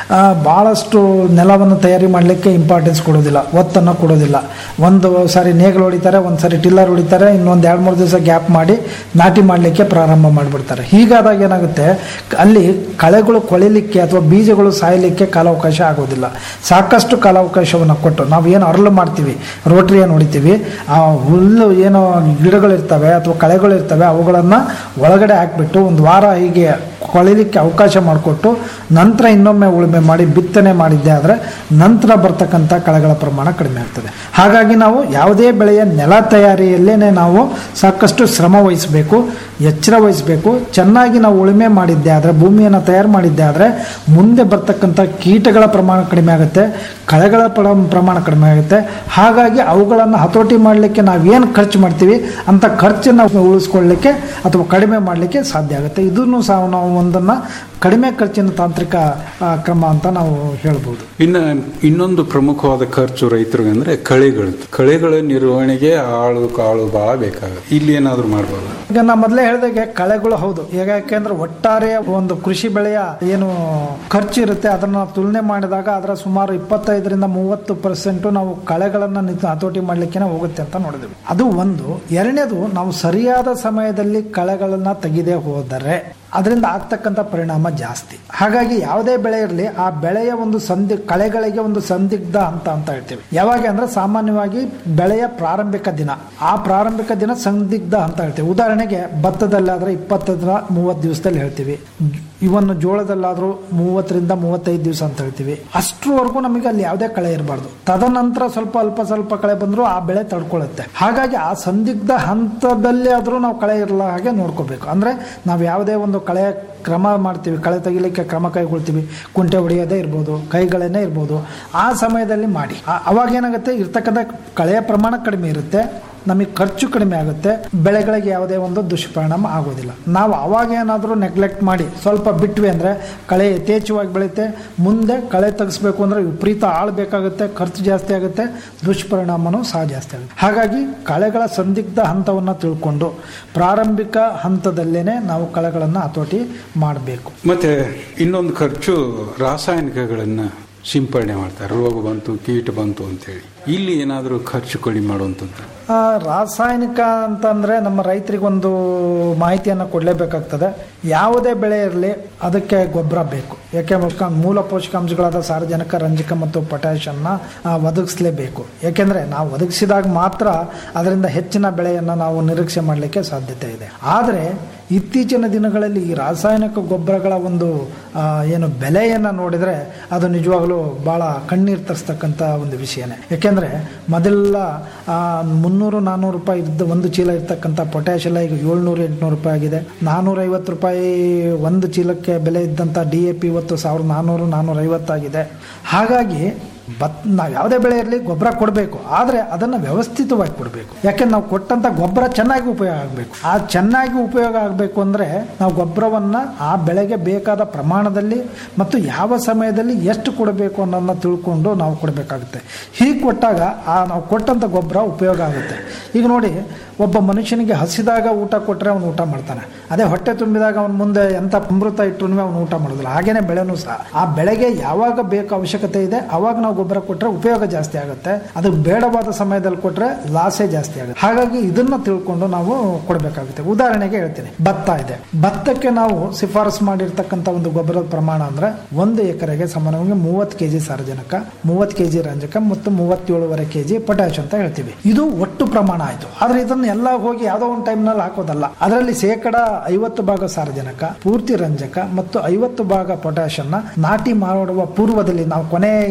ಭಾಳಷ್ಟು ನೆಲವನ್ನು ತಯಾರಿ ಮಾಡಲಿಕ್ಕೆ ಇಂಪಾರ್ಟೆನ್ಸ್ ಕೊಡೋದಿಲ್ಲ ಒತ್ತನ್ನು ಕೊಡೋದಿಲ್ಲ ಒಂದು ಸಾರಿ ನೇಗಿಲು ಹೊಡಿತಾರೆ ಒಂದು ಸಾರಿ ಟಿಲ್ಲರ್ ಹೊಡಿತಾರೆ ಇನ್ನೊಂದು ಎರಡು ಮೂರು ದಿವಸ ಗ್ಯಾಪ್ ಮಾಡಿ ನಾಟಿ ಮಾಡಲಿಕ್ಕೆ ಪ್ರಾರಂಭ ಮಾಡಿಬಿಡ್ತಾರೆ ಹೀಗಾದಾಗ ಏನಾಗುತ್ತೆ ಅಲ್ಲಿ ಕಳೆಗಳು ಕೊಳಿಲಿಕ್ಕೆ ಅಥವಾ ಬೀಜಗಳು ಸಾಯಲಿಕ್ಕೆ ಕಾಲಾವಕಾಶ ಆಗೋದಿಲ್ಲ ಸಾಕಷ್ಟು ಕಾಲಾವಕಾಶವನ್ನು ಕೊಟ್ಟು ನಾವು ಏನು ಅರಳು ಮಾಡ್ತೀವಿ ರೋಟ್ರಿ ಏನು ಹೊಡಿತೀವಿ ಆ ಹುಲ್ಲು ಏನೋ ಗಿಡಗಳಿರ್ತವೆ ಅಥವಾ ಕಳೆಗಳಿರ್ತವೆ ಅವುಗಳನ್ನು ಒಳಗಡೆ ಹಾಕ್ಬಿಟ್ಟು ಒಂದು ವಾರ ಹೀಗೆ ಕೊಳಿಲಿಕ್ಕೆ ಅವಕಾಶ ಮಾಡಿಕೊಟ್ಟು ನಂತರ ಇನ್ನೊಮ್ಮೆ ಉಳುಮೆ ಮಾಡಿ ಬಿತ್ತನೆ ಮಾಡಿದ್ದೆ ಆದರೆ ನಂತರ ಬರ್ತಕ್ಕಂಥ ಕಳೆಗಳ ಪ್ರಮಾಣ ಕಡಿಮೆ ಆಗ್ತದೆ ಹಾಗಾಗಿ ನಾವು ಯಾವುದೇ ಬೆಳೆಯ ನೆಲ ತಯಾರಿಯಲ್ಲೇ ನಾವು ಸಾಕಷ್ಟು ಶ್ರಮ ವಹಿಸಬೇಕು ಎಚ್ಚರ ವಹಿಸಬೇಕು ಚೆನ್ನಾಗಿ ನಾವು ಉಳುಮೆ ಮಾಡಿದ್ದೆ ಆದರೆ ಭೂಮಿಯನ್ನು ತಯಾರು ಮಾಡಿದ್ದೆ ಆದರೆ ಮುಂದೆ ಬರ್ತಕ್ಕಂಥ ಕೀಟಗಳ ಪ್ರಮಾಣ ಕಡಿಮೆ ಆಗುತ್ತೆ ಕಳೆಗಳ ಪ್ರ- ಪ್ರಮಾಣ ಕಡಿಮೆ ಆಗುತ್ತೆ ಹಾಗಾಗಿ ಅವುಗಳನ್ನು ಹತೋಟಿ ಮಾಡಲಿಕ್ಕೆ ನಾವೇನು ಖರ್ಚು ಮಾಡ್ತೀವಿ ಅಂತ ಖರ್ಚನ್ನು ಉಳಿಸ್ಕೊಳ್ಳಿಕ್ಕೆ ಅಥವಾ ಕಡಿಮೆ ಮಾಡಲಿಕ್ಕೆ ಸಾಧ್ಯ ಆಗುತ್ತೆ ಇದನ್ನು ಸಹ ನಾವು ಒಂದನ್ನು ಕಡಿಮೆ ಖರ್ಚಿನ ತಾಂತ್ರಿಕ ಆ, ಕ್ರಮ ಅಂತ ನಾವು ಹೇಳ್ಬೋದು ಇನ್ನು ಇನ್ನೊಂದು ಪ್ರಮುಖವಾದ ಖರ್ಚು ರೈತರಿಗೆ ಅಂದ್ರೆ ಕಳೆಗಳು ಕಳೆಗಳ ನಿರ್ವಹಣೆಗೆ ಆಳು ಕಾಳು ಬಹಳ ಬೇಕಾಗುತ್ತೆ ಇಲ್ಲಿ ಏನಾದರೂ ಮಾಡ್ಬೋದು ಈಗ ನಾ ಮೊದಲೇ ಹೇಳಿದಾಗೆ ಕಳೆಗಳು ಹೌದು ಈಗ ಯಾಕೆಂದ್ರೆ ಒಟ್ಟಾರೆ ಒಂದು ಕೃಷಿ ಬೆಳೆಯ ಏನು ಖರ್ಚು ಇರುತ್ತೆ ಅದನ್ನ ತುಲನೆ ಮಾಡಿದಾಗ ಅದರ ಸುಮಾರು ಇಪ್ಪತ್ತೈದರಿಂದ ಮೂವತ್ತು ಪರ್ಸೆಂಟ್ ನಾವು ಕಳೆಗಳನ್ನ ನಿತ್- ಹತೋಟಿ ಮಾಡ್ಲಿಕ್ಕೆ ಹೋಗುತ್ತೆ ಅಂತ ನೋಡಿದ್ವಿ ಅದು ಒಂದು ಎರಡನೇದು ನಾವು ಸರಿಯಾದ ಸಮಯದಲ್ಲಿ ಕಳೆಗಳನ್ನ ತೆಗೆದೇ ಹೋದರೆ ಅದರಿಂದ ಆಗ್ತಕ್ಕಂಥ ಪರಿಣಾಮ ಜಾಸ್ತಿ ಹಾಗಾಗಿ ಯಾವುದೇ ಬೆಳೆ ಇರಲಿ ಆ ಬೆಳೆಯ ಒಂದು ಸಂದಿ ಕಳೆಗಳಿಗೆ ಒಂದು ಸಂದಿಗ್ಧ ಹಂತ ಅಂತ ಹೇಳ್ತೀವಿ ಯಾವಾಗ ಅಂದ್ರೆ ಸಾಮಾನ್ಯವಾಗಿ ಬೆಳೆಯ ಪ್ರಾರಂಭಿಕ ದಿನ ಆ ಪ್ರಾರಂಭಿಕ ದಿನ ಸಂದಿಗ್ಧ ಅಂತ ಹೇಳ್ತೀವಿ ಉದಾಹರಣೆಗೆ ಭತ್ತದಲ್ಲಾದ್ರೆ ಇಪ್ಪತ್ತರಿಂದ ಮೂವತ್ತು ದಿವಸದಲ್ಲಿ ಹೇಳ್ತೀವಿ ಇವನ್ ಜೋಳದಲ್ಲಾದ್ರೂ ಮೂವತ್ತರಿಂದ ಮೂವತ್ತೈದು ದಿವಸ ಅಂತ ಹೇಳ್ತೀವಿ ಅಷ್ಟರವರೆಗೂ ನಮಗೆ ಅಲ್ಲಿ ಯಾವುದೇ ಕಳೆ ಇರಬಾರ್ದು ತದನಂತರ ಸ್ವಲ್ಪ ಅಲ್ಪ ಸ್ವಲ್ಪ ಕಳೆ ಬಂದರೂ ಆ ಬೆಳೆ ತಡ್ಕೊಳ್ಳುತ್ತೆ ಹಾಗಾಗಿ ಆ ಸಂದಿಗ್ಧ ಹಂತದಲ್ಲಿ ಆದರೂ ನಾವು ಕಳೆ ಇರಲ್ಲ ಹಾಗೆ ನೋಡ್ಕೋಬೇಕು ಅಂದ್ರೆ ನಾವು ಯಾವುದೇ ಒಂದು ಕಳೆ ಕ್ರಮ ಮಾಡ್ತೀವಿ ಕಳೆ ತೆಗಿಲಿಕ್ಕೆ ಕ್ರಮ ಕೈಗೊಳ್ತೀವಿ ಕುಂಟೆ ಹೊಡೆಯೋದೇ ಇರ್ಬೋದು ಕೈಗಳನ್ನೇ ಇರ್ಬೋದು ಆ ಸಮಯದಲ್ಲಿ ಮಾಡಿ ಆ- ಅವಾಗ ಏನಾಗುತ್ತೆ ಇರ್ತಕ್ಕಂಥ ಕಳೆಯ ಪ್ರಮಾಣ ಕಡಿಮೆ ಇರುತ್ತೆ ನಮಗೆ ಖರ್ಚು ಕಡಿಮೆ ಆಗುತ್ತೆ ಬೆಳೆಗಳಿಗೆ ಯಾವುದೇ ಒಂದು ದುಷ್ಪರಿಣಾಮ ಆಗೋದಿಲ್ಲ ನಾವು ಅವಾಗ ಏನಾದರೂ ನೆಗ್ಲೆಕ್ಟ್ ಮಾಡಿ ಸ್ವಲ್ಪ ಬಿಟ್ವಿ ಅಂದರೆ ಕಳೆ ಯಥೇಚ್ಛವಾಗಿ ಬೆಳೆಯುತ್ತೆ ಮುಂದೆ ಕಳೆ ತೆಗಿಸ್ಬೇಕು ಅಂದರೆ ವಿಪರೀತ ಆಳು ಬೇಕಾಗುತ್ತೆ ಖರ್ಚು ಜಾಸ್ತಿ ಆಗುತ್ತೆ ದುಷ್ಪರಿಣಾಮನೂ ಸಹ ಜಾಸ್ತಿ ಆಗುತ್ತೆ ಹಾಗಾಗಿ ಕಳೆಗಳ ಸಂದಿಗ್ಧ ಹಂತವನ್ನು ತಿಳ್ಕೊಂಡು ಪ್ರಾರಂಭಿಕ ಹಂತದಲ್ಲೇ ನಾವು ಕಳೆಗಳನ್ನು ಹತೋಟಿ ಮಾಡಬೇಕು ಮತ್ತೆ ಇನ್ನೊಂದು ಖರ್ಚು ರಾಸಾಯನಿಕಗಳನ್ನ ಸಿಂಪಡಣೆ ಮಾಡ್ತಾರೆ ರೋಗ ಬಂತು ಕೀಟ ಬಂತು ಅಂತೇಳಿ ಇಲ್ಲಿ ಏನಾದರೂ ಖರ್ಚು ಕಡಿಮೆ ಮಾಡುವಂಥದ್ದು ಆ, ರಾಸಾಯನಿಕ ಅಂತಂದ್ರೆ ನಮ್ಮ ರೈತರಿಗೆ ಒಂದು ಮಾಹಿತಿಯನ್ನು ಕೊಡಲೇಬೇಕಾಗ್ತದೆ ಯಾವುದೇ ಬೆಳೆ ಇರಲಿ ಅದಕ್ಕೆ ಗೊಬ್ಬರ ಬೇಕು ಯಾಕೆ ಪೋಷಕ- ಮೂಲ ಪೋಷಕಾಂಶಗಳಾದ ಸಾರಜನಕ ರಂಜಕ ಮತ್ತು ಪೊಟ್ಯಾಷನ್ನ ಒದಗಿಸಲೇಬೇಕು ಯಾಕೆಂದ್ರೆ ನಾವು ಒದಗಿಸಿದಾಗ ಮಾತ್ರ ಅದರಿಂದ ಹೆಚ್ಚಿನ ಬೆಳೆಯನ್ನು ನಾವು ನಿರೀಕ್ಷೆ ಮಾಡಲಿಕ್ಕೆ ಸಾಧ್ಯತೆ ಇದೆ ಆದರೆ ಇತ್ತೀಚಿನ ದಿನಗಳಲ್ಲಿ ಈ ರಾಸಾಯನಿಕ ಗೊಬ್ಬರಗಳ ಒಂದು ಆ, ಏನು ಬೆಲೆಯನ್ನು ನೋಡಿದರೆ ಅದು ನಿಜವಾಗ್ಲೂ ಭಾಳ ಕಣ್ಣೀರು ತರಿಸ್ತಕ್ಕಂಥ ಒಂದು ವಿಷಯನೇ ಯಾಕೆಂದರೆ ಮೊದಲೆಲ್ಲ ಆ, ಮುನ್ನೂರು ನಾನ್ನೂರು ರೂಪಾಯಿ ಇದ್ದ ಒಂದು ಚೀಲ ಇರ್ತಕ್ಕಂಥ ಪೊಟ್ಯಾಶ್ ಎಲ್ಲ ಈಗ ಏಳ್ನೂರು ಎಂಟುನೂರು ರೂಪಾಯಿ ಆಗಿದೆ ನಾನ್ನೂರೈವತ್ತು ರೂಪಾಯಿ ಒಂದು ಚೀಲಕ್ಕೆ ಬೆಲೆ ಇದ್ದಂಥ ಡಿ ಎ ಪಿ ಇವತ್ತು ಸಾವಿರದ ನಾನ್ನೂರು ನಾನ್ನೂರೈವತ್ತಾಗಿದೆ ಹಾಗಾಗಿ ಭತ್ ನಾವು ಯಾವುದೇ ಬೆಳೆ ಇರಲಿ ಗೊಬ್ಬರ ಕೊಡಬೇಕು ಆದರೆ ಅದನ್ನು ವ್ಯವಸ್ಥಿತವಾಗಿ ಕೊಡಬೇಕು ಯಾಕೆಂದ್ರೆ ನಾವು ಕೊಟ್ಟಂಥ ಗೊಬ್ಬರ ಚೆನ್ನಾಗಿ ಉಪಯೋಗ ಆಗಬೇಕು ಆ ಚೆನ್ನಾಗಿ ಉಪಯೋಗ ಆಗಬೇಕು ಅಂದರೆ ನಾವು ಗೊಬ್ಬರವನ್ನು ಆ ಬೆಳೆಗೆ ಬೇಕಾದ ಪ್ರಮಾಣದಲ್ಲಿ ಮತ್ತು ಯಾವ ಸಮಯದಲ್ಲಿ ಎಷ್ಟು ಕೊಡಬೇಕು ಅನ್ನೋದನ್ನ ತಿಳ್ಕೊಂಡು ನಾವು ಕೊಡಬೇಕಾಗುತ್ತೆ ಹೀಗೆ ಕೊಟ್ಟಾಗ ಆ ನಾವು ಕೊಟ್ಟಂಥ ಗೊಬ್ಬರ ಉಪಯೋಗ ಆಗುತ್ತೆ ಈಗ ನೋಡಿ ಒಬ್ಬ ಮನುಷ್ಯನಿಗೆ ಹಸಿದಾಗ ಊಟ ಕೊಟ್ಟರೆ ಅವನು ಊಟ ಮಾಡ್ತಾನೆ ಅದೇ ಹೊಟ್ಟೆ ತುಂಬಿದಾಗ ಅವನ ಮುಂದೆ ಎಂಥ ಅಮೃತ ಇಟ್ಟರು ಅವನು ಊಟ ಮಾಡೋದಿಲ್ಲ ಹಾಗೇನೆ ಬೆಳೆನೂ ಸಹ ಆ ಬೆಳೆಗೆ ಯಾವಾಗ ಬೇಕು ಅವಶ್ಯಕತೆ ಇದೆ ಅವಾಗ ನಾವು ಗೊಬ್ಬರ ಕೊಟ್ಟರೆ ಉಪಯೋಗ ಜಾಸ್ತಿ ಆಗುತ್ತೆ ಅದು ಬೇಡವಾದ ಸಮಯದಲ್ಲಿ ಕೊಟ್ಟರೆ ಲಾಸೇ ಜಾಸ್ತಿ ಆಗುತ್ತೆ ಹಾಗಾಗಿ ಇದನ್ನ ತಿಳ್ಕೊಂಡು ನಾವು ಕೊಡಬೇಕಾಗುತ್ತೆ ಉದಾಹರಣೆಗೆ ಹೇಳ್ತೀನಿ ಭತ್ತ ಇದೆ ಭತ್ತಕ್ಕೆ ನಾವು ಶಿಫಾರಸು ಮಾಡಿರ್ತಕ್ಕಂಥ ಒಂದು ಗೊಬ್ಬರದ ಪ್ರಮಾಣ ಅಂದ್ರೆ ಒಂದು ಎಕರೆಗೆ ಸಾಮಾನ್ಯವಾಗಿ ಮೂವತ್ತು ಕೆಜಿ ಸಾರಜನಕ ಮೂವತ್ತು ಕೆಜಿ ರಂಜಕ ಮತ್ತು ಮೂವತ್ತೇಳುವರೆ ಕೆಜಿ ಪೊಟ್ಯಾಶ್ ಅಂತ ಹೇಳ್ತೀವಿ ಇದು ಒಟ್ಟು ಪ್ರಮಾಣ ಆಯ್ತು ಆದ್ರೆ ಇದನ್ನ ಎಲ್ಲ ಹೋಗಿ ಯಾವುದೋ ಒಂದು ಟೈಮ್ ನಲ್ಲಿ ಹಾಕೋದಲ್ಲ ಅದರಲ್ಲಿ ಶೇಕಡ ಐವತ್ತು ಭಾಗ ಸಾರಜನಕ ಪೂರ್ತಿ ರಂಜಕ ಮತ್ತು ಐವತ್ತು ಭಾಗ ಪೊಟ್ಯಾಶ್ ಅನ್ನ ನಾಟಿ ಮಾಡುವ ಪೂರ್ವದಲ್ಲಿ ನಾವು ಕೊನೆ ಏನು ನೆಲ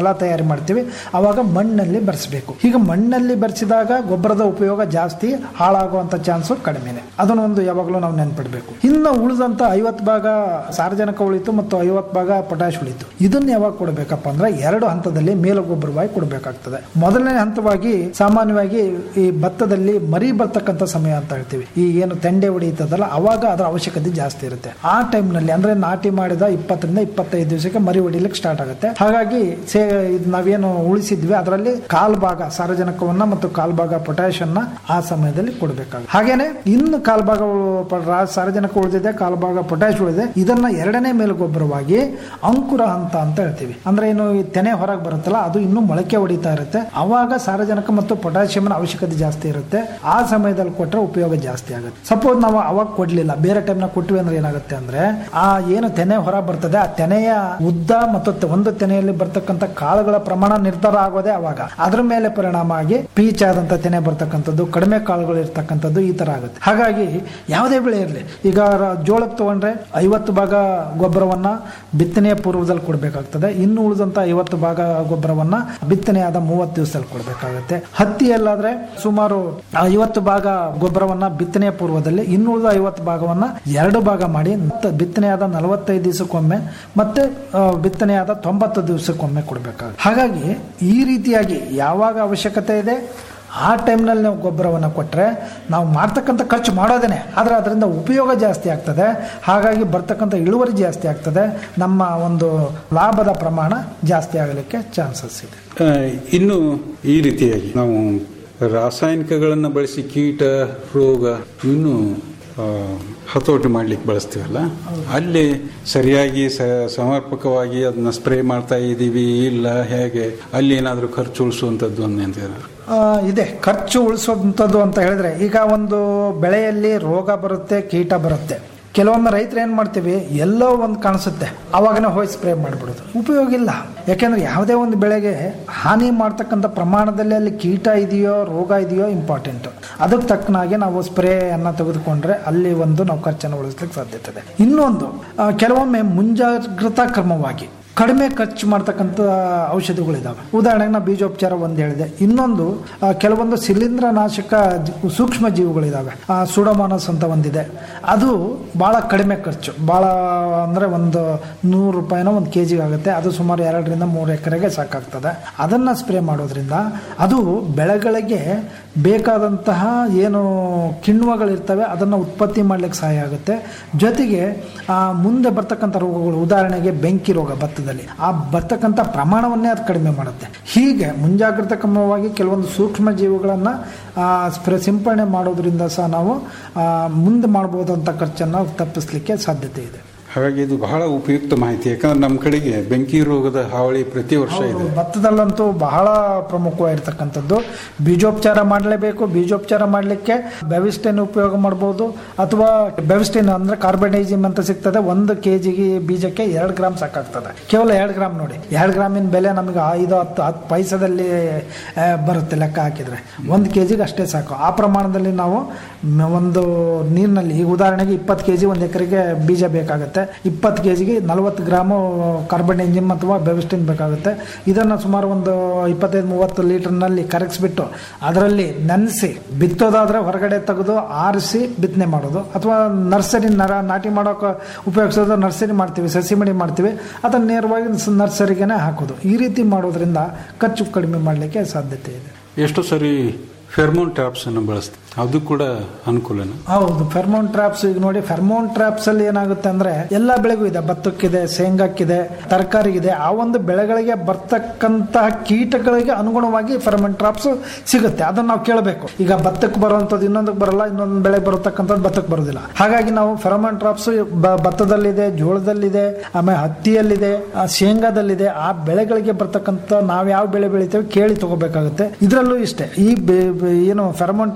ತಯಾರಿ ಮಾಡ್ತೀವಿ ಅವಾಗ ಮಣ್ಣಲ್ಲಿ ಬೆರೆಸಬೇಕು ಈಗ ಮಣ್ಣಲ್ಲಿ ಬೆರೆಸಿದಾಗ ಗೊಬ್ಬರದ ಉಪಯೋಗ ಜಾಸ್ತಿ ಹಾಳಾಗುವಂತ ಚಾನ್ಸು ಕಡಿಮೆನೆ ಅದನ್ನ ಒಂದು ಯಾವಾಗಲೂ ನಾವು ನೆನ್ಪಿಡ್ಬೇಕು ಇನ್ನು ಉಳಿದಂತ ಐವತ್ತು ಭಾಗ ಸಾರ್ವಜನಿಕ ಉಳಿತು ಮತ್ತು ಐವತ್ತು ಭಾಗ ಪೊಟ್ಯಾಶ್ ಉಳಿತು ಇದನ್ನ ಯಾವಾಗ ಕೊಡಬೇಕಪ್ಪ ಅಂದ್ರೆ ಎರಡು ಹಂತದಲ್ಲಿ ಮೇಲು ಗೊಬ್ಬರವಾಗಿ ಕೊಡಬೇಕಾಗ್ತದೆ ಮೊದಲನೇ ಹಂತವಾಗಿ ಸಾಮಾನ್ಯವಾಗಿ ಈ ಭತ್ತದಲ್ಲಿ ಮರಿ ಬರ್ತಕ್ಕಂಥ ಸಮಯ ಅಂತ ಹೇಳ್ತೀವಿ ಈ ಏನು ತೆಂಡೆ ಹೊಡಿತದಲ್ಲ ಅವಾಗ ಅದರ ಅವಶ್ಯಕತೆ ಜಾಸ್ತಿ ಇರುತ್ತೆ ಆ ಟೈಮ್ನಲ್ಲಿ ಅಂದ್ರೆ ನಾಟಿ ಮಾಡಿದ ಇಪ್ಪತ್ತರಿಂದ ಇಪ್ಪತ್ತೈದು ದಿವಸಕ್ಕೆ ಮರಿ ಹೊಡಿಲಿಕ್ಕೆ ಸ್ಟಾರ್ಟ್ ಆಗುತ್ತೆ ಹಾಗಾಗಿ ಸೇ ಇದು ನಾವೇನು ಉಳಿಸಿದ್ವಿ ಅದರಲ್ಲಿ ಕಾಲ್ ಭಾಗ ಸಾರಜನಕವನ್ನ ಮತ್ತು ಕಾಲ್ ಭಾಗ ಪೊಟ್ಯಾಶ್ ಅನ್ನ ಆ ಸಮಯದಲ್ಲಿ ಕೊಡಬೇಕಾಗುತ್ತೆ ಹಾಗೇನೆ ಇನ್ನು ಕಾಲ್ ಭಾಗ ಉ- ಪ- ರಾ- ಸಾರಜನಕ ಉಳಿದಿದೆ ಕಾಲ್ ಭಾಗ ಪೊಟ್ಯಾಶ್ ಉಳಿದಿದೆ ಇದನ್ನ ಎರಡನೇ ಮೇಲು ಗೊಬ್ಬರವಾಗಿ ಅಂಕುರ ಹಂತ ಅಂತ ಹೇಳ್ತೀವಿ ಅಂದ್ರೆ ಏನು ಈ ತೆನೆ ಹೊರಗೆ ಬರುತ್ತಲ್ಲ ಅದು ಇನ್ನೂ ಮೊಳಕೆ ಹೊಡಿತಾ ಇರುತ್ತೆ ಅವಾಗ ಸಾರಜನಕ ಮತ್ತು ಪೊಟ್ಯಾಷಿಯಂನ ಅವಶ್ಯಕತೆ ಜಾಸ್ತಿ ಇರುತ್ತೆ ಆ ಸಮಯದಲ್ಲಿ ಕೊಟ್ಟರೆ ಉಪಯೋಗ ಜಾಸ್ತಿ ಆಗುತ್ತೆ ಸಪೋಸ್ ನಾವು ಅವಾಗ ಕೊಡ್ಲಿಲ್ಲ ಬೇರೆ ಟೈಮ್ನ ಕೊಟ್ವಿ ಅಂದ್ರೆ ಏನಾಗುತ್ತೆ ಅಂದ್ರೆ ಆ ಏನು ತೆನೆ ಹೊರ ಬರ್ತದೆ ಆ ತೆನೆಯ ಉದ್ದ ಮತ್ತು ತೆ- ಒಂದು ತೆನೆಯಲ್ಲಿ ಬರ್ತಕ್ಕಂಥ ಕಾಳುಗಳ ಪ್ರಮಾಣ ನಿರ್ಧಾರ ಆಗೋದೇ ಅವಾಗ ಅದ್ರ ಮೇಲೆ ಪರಿಣಾಮ ಆಗಿ ಪೀಚ್ ಆದಂತ ತೆನೆ ಬರ್ತಕ್ಕಂಥದ್ದು ಕಡಿಮೆ ಕಾಳುಗಳು ಇರ್ತಕ್ಕಂಥದ್ದು ಈ ತರ ಆಗುತ್ತೆ ಹಾಗಾಗಿ ಯಾವುದೇ ಬೆಳೆ ಇರಲಿ ಈಗ ರ- ಜೋಳಕ್ಕೆ ತಗೊಂಡ್ರೆ ಐವತ್ತು ಭಾಗ ಗೊಬ್ಬರವನ್ನ ಬಿತ್ತನೆಯ ಪೂರ್ವದಲ್ಲಿ ಕೊಡಬೇಕಾಗ್ತದೆ ಇನ್ನು ಉಳಿದಂತ ಐವತ್ತು ಭಾಗ ಗೊಬ್ಬರವನ್ನ ಬಿತ್ತನೆಯಾದ ಮೂವತ್ತು ದಿವಸದಲ್ಲಿ ಕೊಡಬೇಕಾಗುತ್ತೆ ಹತ್ತಿಯಲ್ಲಾದ್ರೆ ಸುಮಾರು ಐವತ್ತು ಭಾಗ ಗೊಬ್ಬರವನ್ನ ಬಿತ್ತನೆಯ ಪೂರ್ವದಲ್ಲಿ ಇನ್ನು ಉಳಿದ ಐವತ್ತು ಭಾಗವನ್ನ ಎರಡು ಭಾಗ ಮಾಡಿ ಮತ್ತೆ ಬಿತ್ತನೆಯಾದ ನಲವತ್ತೈದು ದಿವಸಕ್ಕೊಮ್ಮೆ ಮತ್ತೆ ಆ, ಬಿತ್ತನೆಯಾದ ತೊಂಬತ್ತು ದಿವಸಕ್ಕೊಮ್ಮೆ ಕೊಡಬೇಕಾಗುತ್ತೆ ಹಾಗಾಗಿ ಈ ರೀತಿಯಾಗಿ ಯಾವಾಗ ಅವಶ್ಯಕತೆ ಇದೆ ಆ ಟೈಮ್ನಲ್ಲಿ ನಾವು ಗೊಬ್ಬರವನ್ನು ಕೊಟ್ಟರೆ ನಾವು ಮಾಡ್ತಕ್ಕಂಥ ಖರ್ಚು ಮಾಡೋದೇನೆ ಆದರೆ ಅದರಿಂದ ಉಪಯೋಗ ಜಾಸ್ತಿ ಆಗ್ತದೆ ಹಾಗಾಗಿ ಬರ್ತಕ್ಕಂಥ ಇಳುವರಿ ಜಾಸ್ತಿ ಆಗ್ತದೆ ನಮ್ಮ ಒಂದು ಲಾಭದ ಪ್ರಮಾಣ ಜಾಸ್ತಿ ಆಗಲಿಕ್ಕೆ ಚಾನ್ಸಸ್ ಇದೆ ಆ, ಇನ್ನು ಈ ರೀತಿಯಾಗಿ ನಾವು ರಾಸಾಯನಿಕಗಳನ್ನು ಬಳಸಿ ಕೀಟ ರೋಗ ಇನ್ನು ಆ, ಹತೋಟಿ ಮಾಡ್ಲಿಕ್ಕೆ ಬಳಸ್ತೀವಲ್ಲ ಅಲ್ಲಿ ಸರಿಯಾಗಿ ಸ- ಸಮರ್ಪಕವಾಗಿ ಅದನ್ನ ಸ್ಪ್ರೇ ಮಾಡ್ತಾ ಇದ್ದೀವಿ ಇಲ್ಲ ಹೇಗೆ ಅಲ್ಲಿ ಏನಾದರೂ ಖರ್ಚು ಉಳಿಸುವಂಥದ್ದು ಅನ್ನೇಂತೀರ ಆ, ಇದೆ ಖರ್ಚು ಉಳಿಸುವಂಥದ್ದು ಅಂತ ಹೇಳಿದ್ರೆ ಈಗ ಒಂದು ಬೆಳೆಯಲ್ಲಿ ರೋಗ ಬರುತ್ತೆ ಕೀಟ ಬರುತ್ತೆ ಕೆಲವೊಮ್ಮೆ ರೈತರು ಏನ್ ಮಾಡ್ತೀವಿ ಎಲ್ಲೋ ಒಂದು ಕಾಣಿಸುತ್ತೆ ಅವಾಗನೇ ಹೋಗಿ ಸ್ಪ್ರೇ ಮಾಡಿಬಿಡೋದು ಉಪಯೋಗ ಇಲ್ಲ ಯಾಕೆಂದ್ರೆ ಯಾವುದೇ ಒಂದು ಬೆಳೆಗೆ ಹಾನಿ ಮಾಡ್ತಕ್ಕಂಥ ಪ್ರಮಾಣದಲ್ಲಿ ಅಲ್ಲಿ ಕೀಟ ಇದೆಯೋ ರೋಗ ಇದೆಯೋ ಇಂಪಾರ್ಟೆಂಟ್ ಅದಕ್ಕೆ ತಕ್ಕನಾಗಿ ನಾವು ಸ್ಪ್ರೇ ಅನ್ನ ತೆಗೆದುಕೊಂಡ್ರೆ ಅಲ್ಲಿ ಒಂದು ನಾವು ಖರ್ಚನ್ನು ಉಳಿಸ್ಲಿಕ್ಕೆ ಸಾಧ್ಯತೆ ಇದೆ ಇನ್ನೊಂದು ಆ, ಕೆಲವೊಮ್ಮೆ ಮುಂಜಾಗ್ರತಾ ಕ್ರಮವಾಗಿ ಕಡಿಮೆ ಖರ್ಚು ಮಾಡ್ತಕ್ಕಂಥ ಔಷಧಿಗಳಿದಾವೆ ಉದಾಹರಣೆಗೆ ನಾ ಬೀಜೋಪಚಾರ ಒಂದು ಹೇಳಿದೆ ಇನ್ನೊಂದು ಆ, ಕೆಲವೊಂದು ಶಿಲೀಂಧ್ರ ನಾಶಕ ಜಿ- ಸೂಕ್ಷ್ಮ ಜೀವಿಗಳಿದಾವೆ ಆ, ಸುಡೋಮಾನಸ್ ಅಂತ ಒಂದಿದೆ ಅದು ಬಹಳ ಕಡಿಮೆ ಖರ್ಚು ಬಹಳ ಅಂದ್ರೆ ಒಂದು ನೂರು ರೂಪಾಯಿನ ಒಂದು ಕೆ ಜಿಗೆ ಆಗುತ್ತೆ ಅದು ಸುಮಾರು ಎರಡರಿಂದ ಮೂರು ಎಕರೆಗೆ ಸಾಕಾಗ್ತದೆ ಅದನ್ನ ಸ್ಪ್ರೇ ಮಾಡೋದ್ರಿಂದ ಅದು ಬೆಳೆಗಳಿಗೆ ಬೇಕಾದಂತಹ ಏನು ಕಿಣ್ವಗಳಿರ್ತವೆ ಅದನ್ನು ಉತ್ಪತ್ತಿ ಮಾಡ್ಲಿಕ್ಕೆ ಸಹಾಯ ಆಗುತ್ತೆ ಜೊತೆಗೆ ಆ, ಮುಂದೆ ಬರ್ತಕ್ಕಂಥ ರೋಗಗಳು ಉದಾಹರಣೆಗೆ ಬೆಂಕಿ ರೋಗ ಭತ್ತದಲ್ಲಿ ಆ ಬರ್ತಕ್ಕಂಥ ಪ್ರಮಾಣವನ್ನೇ ಅದು ಕಡಿಮೆ ಮಾಡುತ್ತೆ ಹೀಗೆ ಮುಂಜಾಗ್ರತಾ ಕ್ರಮವಾಗಿ ಕೆಲವೊಂದು ಸೂಕ್ಷ್ಮ ಜೀವಿಗಳನ್ನು ಸ್ಪ್ರೇ ಸಿಂಪಡಣೆ ಮಾಡೋದ್ರಿಂದ ಸಹ ನಾವು ಆ, ಮುಂದೆ ಮಾಡ್ಬೋದಂಥ ಖರ್ಚನ್ನು ತಪ್ಪಿಸ್ಲಿಕ್ಕೆ ಸಾಧ್ಯತೆ ಇದೆ ಹಾಗಾಗಿ ಇದು ಬಹಳ ಉಪಯುಕ್ತ ಮಾಹಿತಿ ಯಾಕಂದ್ರೆ ನಮ್ಮ ಕಡೆಗೆ ಬೆಂಕಿ ರೋಗದ ಹಾವಳಿ ಪ್ರತಿ ವರ್ಷ ಇದೆ ಹೌದು, ಭತ್ತದಲ್ಲಂತೂ ಬಹಳ ಪ್ರಮುಖವಾಗಿರ್ತಕ್ಕಂಥದ್ದು ಬೀಜೋಪಚಾರ ಮಾಡಲೇಬೇಕು ಬೀಜೋಪಚಾರ ಮಾಡಲಿಕ್ಕೆ ಬೆವಿಸ್ಟೈನ್ ಉಪಯೋಗ ಮಾಡ್ಬೋದು ಅಥವಾ ಬೆವಿಸ್ಟೈನ್ ಅಂದ್ರೆ ಕಾರ್ಬನೈಜಿಮ್ ಅಂತ ಸಿಗ್ತದೆ ಒಂದು ಕೆ ಜಿಗೆ ಬೀಜಕ್ಕೆ ಎರಡು ಗ್ರಾಮ್ ಸಾಕಾಗ್ತದೆ ಕೇವಲ ಎರಡು ಗ್ರಾಮ್ ನೋಡಿ ಎರಡು ಗ್ರಾಮಿನ ಬೆಲೆ ನಮಗೆ ಐದು ಹತ್ತು ಹತ್ತು ಪೈಸದಲ್ಲಿ ಆ, ಬರುತ್ತೆ ಲೆಕ್ಕ ಹಾಕಿದ್ರೆ ಒಂದು ಕೆ ಜಿಗೆ ಅಷ್ಟೇ ಸಾಕು ಆ ಪ್ರಮಾಣದಲ್ಲಿ ನಾವು ಮ್- ಒಂದು ನೀರಿನಲ್ಲಿ ಈಗ ಉದಾಹರಣೆಗೆ ಇಪ್ಪತ್ತು ಕೆ ಜಿ ಒಂದು ಎಕರೆಗೆ ಬೀಜ ಬೇಕಾಗುತ್ತೆ ಇಪ್ಪತ್ತು ಕೆ ಜಿಗೆ ನಲವತ್ತು ಗ್ರಾಮು ಕಾರ್ಬನ್ ಎಂಜಿಮ್ ಅಥವಾ ಬೆವಿಸ್ಟಿನ್ ಬೇಕಾಗುತ್ತೆ ಇದನ್ನು ಸುಮಾರು ಒಂದು ಇಪ್ಪತ್ತೈದು ಮೂವತ್ತು ಲೀಟರ್ನಲ್ಲಿ ಕರಗಿಸ್ಬಿಟ್ಟು ಅದರಲ್ಲಿ ನೆನೆಸಿ ಬಿತ್ತೋದಾದ್ರೆ ಹೊರಗಡೆ ತೆಗೆದು ಆರಿಸಿ ಬಿತ್ತನೆ ಮಾಡೋದು ಅಥವಾ ನರ್ಸರಿ ನರ ನಾಟಿ ಮಾಡೋಕೆ ಉಪಯೋಗಿಸೋದು ನರ್ಸರಿ ಮಾಡ್ತೀವಿ ಸಸಿ ಮಡಿ ಮಾಡ್ತೀವಿ ಅದನ್ನು ನೇರವಾಗಿ ಸ- ನರ್ಸರಿಗೆನೆ ಹಾಕೋದು ಈ ರೀತಿ ಮಾಡೋದ್ರಿಂದ ಖರ್ಚು ಕಡಿಮೆ ಮಾಡಲಿಕ್ಕೆ ಸಾಧ್ಯತೆ ಇದೆ ಎಷ್ಟೋ ಸರಿ ಫೆರ್ಮೋನ್ ಟ್ರಾಪ್ಸ್ ಅನ್ನು ಬಳಸ್ತೀವಿ ಅದು ಕೂಡ ಅನುಕೂಲನ ಹೌದು ಫೆರ್ಮೋನ್ ಟ್ರಾಪ್ಸ್ ಈಗ ನೋಡಿ ಫೆರ್ಮೋನ್ ಟ್ರಾಪ್ಸ್ ಅಲ್ಲಿ ಏನಾಗುತ್ತೆ ಅಂದ್ರೆ ಎಲ್ಲಾ ಬೆಳೆಗೂ ಇದೆ ಭತ್ತಕ್ಕಿದೆ ಶೇಂಗಾಕ್ಕಿದೆ ತರಕಾರಿಗಿದೆ ಆ ಒಂದು ಬೆಳೆಗಳಿಗೆ ಬರ್ತಕ್ಕಂತಹ ಕೀಟಗಳಿಗೆ ಅನುಗುಣವಾಗಿ ಫೆರ್ಮೋನ್ ಟ್ರಾಪ್ಸ್ ಸಿಗುತ್ತೆ ಅದನ್ನ ನಾವು ಕೇಳಬೇಕು ಈಗ ಭತ್ತಕ್ಕೆ ಬರುವಂತದ್ದು ಇನ್ನೊಂದಕ್ಕೆ ಬರಲ್ಲ ಇನ್ನೊಂದು ಬೆಳೆ ಬರತಕ್ಕಂಥದ್ದು ಭತ್ತಕ್ಕೆ ಬರೋದಿಲ್ಲ ಹಾಗಾಗಿ ನಾವು ಫೆರಮೋನ್ ಟ್ರಾಪ್ಸ್ ಭತ್ತದಲ್ಲಿದೆ ಜೋಳದಲ್ಲಿದೆ ಆಮೇಲೆ ಹತ್ತಿಯಲ್ಲಿದೆ ಆ, ಶೇಂಗಾದಲ್ಲಿದೆ ಆ ಬೆಳೆಗಳಿಗೆ ಬರ್ತಕ್ಕಂಥ ನಾವು ಯಾವ ಬೆಳೆ ಬೆಳಿತೇವೆ ಕೇಳಿ ತಗೋಬೇಕಾಗುತ್ತೆ ಇದರಲ್ಲೂ ಇಷ್ಟೇ ಈ ಬೆ- ಬೆ- ಏನು ಫೆರಮೋನ್ ಟ್ರಾಪ್ಸ್ ಯಾವ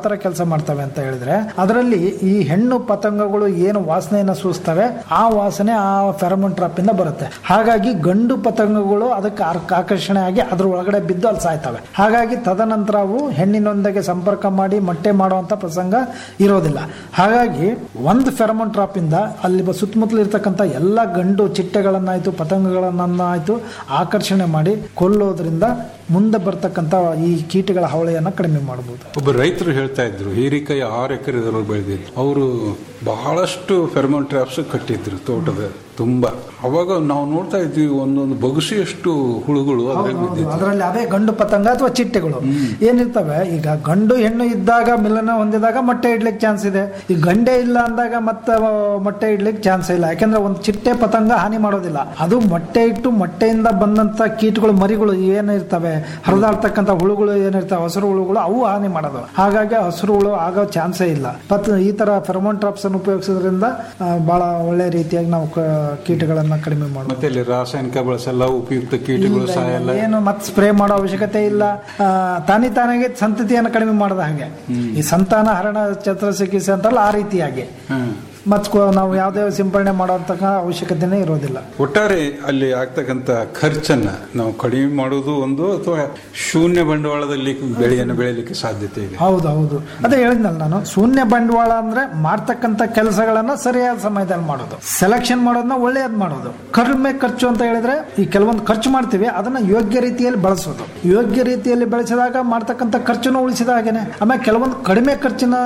ತರ ಕೆಲಸ ಮಾಡ್ತವೆ ಅಂತ ಹೇಳಿದ್ರೆ ಅದರಲ್ಲಿ ಈ ಹೆಣ್ಣು ಪತಂಗಗಳು ಏನು ವಾಸನೆಯನ್ನ ಸೂಸ್ತವೆ ಆ ವಾಸನೆ ಆ ಫೆರಮೋನ್ ಟ್ರಾಪ್ ಇಂದ ಬರುತ್ತೆ ಹಾಗಾಗಿ ಗಂಡು ಪತಂಗಗಳು ಅದಕ್ಕೆ ಆರ್- ಆಕರ್ಷಣೆ ಆಗಿ ಅದ್ರ ಒಳಗಡೆ ಬಿದ್ದು ಅಲ್ಲಿ ಸಾಯ್ತವೆ ಹಾಗಾಗಿ ತದನಂತರ ಅವು ಹೆಣ್ಣಿನೊಂದಿಗೆ ಸಂಪರ್ಕ ಮಾಡಿ ಮೊಟ್ಟೆ ಮಾಡುವಂತ ಪ್ರಸಂಗ ಇರೋದಿಲ್ಲ ಹಾಗಾಗಿ ಒಂದು ಫೆರಮೋನ್ ಟ್ರಾಪ್ ಇಂದ ಅಲ್ಲಿ ಬ- ಸುತ್ತಮುತ್ತಲು ಇರ್ತಕ್ಕಂಥ ಎಲ್ಲ ಗಂಡು ಚಿಟ್ಟೆಗಳನ್ನಾಯ್ತು ಪತಂಗಗಳನ್ನಾಯ್ತು ಆಕರ್ಷಣೆ ಮಾಡಿ ಕೊಲ್ಲೋದ್ರಿಂದ ಮುಂದೆ ಬರ್ತಕ್ಕಂಥ ಈ ಕೀಟಗಳ ಹಾವಳಿಯನ್ನ ಕಡಿಮೆ ಮಾಡಬಹುದು ಒಬ್ಬ ರೈತರು ಹೇಳ್ತಾ ಇದ್ರು ಹೀರಿಕಾಯಿ ಆರು ಎಕರೆದೊಳಗೆ ಬೆಳೆದಿದ್ರು ಅವರು ಬಹಳಷ್ಟು ಫೆರ್ಮೋನ್ ಟ್ರಾಪ್ಸ್ ಕಟ್ಟಿದ್ರು ತೋಟದ ತುಂಬಾ ಅವಾಗ ನಾವು ನೋಡ್ತಾ ಇದ್ವಿ ಒಂದೊಂದು ಬಗುಸಿಯಷ್ಟು ಹುಳುಗಳು ಅದ್ರಲ್ಲಿ ಬಿದ್ದಿತ್ತು ಅದರಲ್ಲಿ ಅವೇ ಗಂಡು ಪತಂಗ ಅಥವಾ ಚಿಟ್ಟೆಗಳು ಏನಿರ್ತವೆ ಈಗ ಗಂಡು ಹೆಣ್ಣು ಇದ್ದಾಗ ಮಿಲನ ಹೊಂದಿದಾಗ ಮೊಟ್ಟೆ ಇಡ್ಲಿಕ್ಕೆ ಚಾನ್ಸ್ ಇದೆ ಈ ಗಂಡೆ ಇಲ್ಲ ಅಂದಾಗ ಮತ್ತೆ ಮೊಟ್ಟೆ ಇಡ್ಲಿಕ್ಕೆ ಚಾನ್ಸ್ ಇಲ್ಲ ಯಾಕಂದ್ರೆ ಒಂದು ಚಿಟ್ಟೆ ಪತಂಗ ಹಾನಿ ಮಾಡೋದಿಲ್ಲ ಅದು ಮೊಟ್ಟೆ ಇಟ್ಟು ಮೊಟ್ಟೆಯಿಂದ ಬಂದಂತ ಕೀಟಗಳು ಮರಿಗಳು ಏನಿರ್ತವೆ ಹರಿದಾಡ್ತಕ್ಕಂಥ ಹುಳುಗಳು ಏನಿರ್ತವೆ ಹಸಿರು ಹುಳುಗಳು ಅವು ಹಾನಿ ಮಾಡೋದು ಹಾಗಾಗಿ ಹಸಿರು ಹುಳು ಆಗೋ ಚಾನ್ಸೇ ಇಲ್ಲ ಪತ್ ಈ ತರ ಫೆರಮೋನ್ ಟ್ರಾಪ್ಸ್ ಅನ್ನು ಉಪಯೋಗಿಸೋದ್ರಿಂದ ಆ, ಬಹಳ ಒಳ್ಳೆ ರೀತಿಯಾಗಿ ನಾವು ಕ- ಕೀಟಗಳನ್ನ ಕಡಿಮೆ ಮಾಡಬಹುದು ಮತ್ತೆ ಇಲ್ಲಿ ರಾಸಾಯನಿಕ ಬಳಸಲ್ಲ ಉಪಯುಕ್ತ ಕೀಟಗಳು ಸಾಯಲ್ಲ ಏನು ಮತ್ತೆ ಸ್ಪ್ರೇ ಮಾಡೋ ಅವಶ್ಯಕತೆ ಇಲ್ಲ ಆ, ತಾನೇ ತಾನಾಗೆ ಸಂತತಿಯನ್ನು ಕಡಿಮೆ ಮಾಡದ ಹಾಗೆ ಈ ಸಂತಾನ ಹರಣ ಛತ್ರ ಚಿಕಿತ್ಸೆ ಅಂತಾರಲ್ಲ ಆ ರೀತಿಯಾಗಿ ಹ್ಮ್. ಮತ್ ನಾವು ಯಾವುದೇ ಸಿಂಪರಣೆ ಮಾಡುವಂತ ಅವಶ್ಯಕತೆನೇ ಇರೋದಿಲ್ಲ ಒಟ್ಟಾರೆ ಅಲ್ಲಿ ಆಗ್ತಕ್ಕಂಥ ಖರ್ಚನ್ನ ನಾವು ಕಡಿಮೆ ಮಾಡೋದು ಒಂದು ಅಥವಾ ಶೂನ್ಯ ಬಂಡವಾಳದಲ್ಲಿ ಬೆಳೆಯನ್ನು ಬೆಳೆಯಲಿಕ್ಕೆ ಸಾಧ್ಯತೆ ಇದೆ ಹೌದು ಹೌದು ಅದೇ ಹೇಳಿದ್ನಲ್ಲ ನಾನು ಶೂನ್ಯ ಬಂಡವಾಳ ಅಂದ್ರೆ ಮಾಡ್ತಕ್ಕಂಥ ಕೆಲಸಗಳನ್ನ ಸರಿಯಾದ ಸಮಯದಲ್ಲಿ ಮಾಡೋದು ಸೆಲೆಕ್ಷನ್ ಮಾಡೋದನ್ನ ಒಳ್ಳೆಯದ್ ಮಾಡೋದು ಕಡಿಮೆ ಖರ್ಚು ಅಂತ ಹೇಳಿದ್ರೆ ಈ ಕೆಲವೊಂದು ಖರ್ಚು ಮಾಡ್ತೀವಿ ಅದನ್ನ ಯೋಗ್ಯ ರೀತಿಯಲ್ಲಿ ಬಳಸೋದು ಯೋಗ್ಯ ರೀತಿಯಲ್ಲಿ ಬೆಳೆಸಿದಾಗ ಮಾಡ್ತಕ್ಕಂಥ ಖರ್ಚನ್ನು ಉಳಿಸಿದ ಹಾಗೇನೆ ಆಮೇಲೆ ಕೆಲವೊಂದು ಕಡಿಮೆ ಖರ್ಚಿನ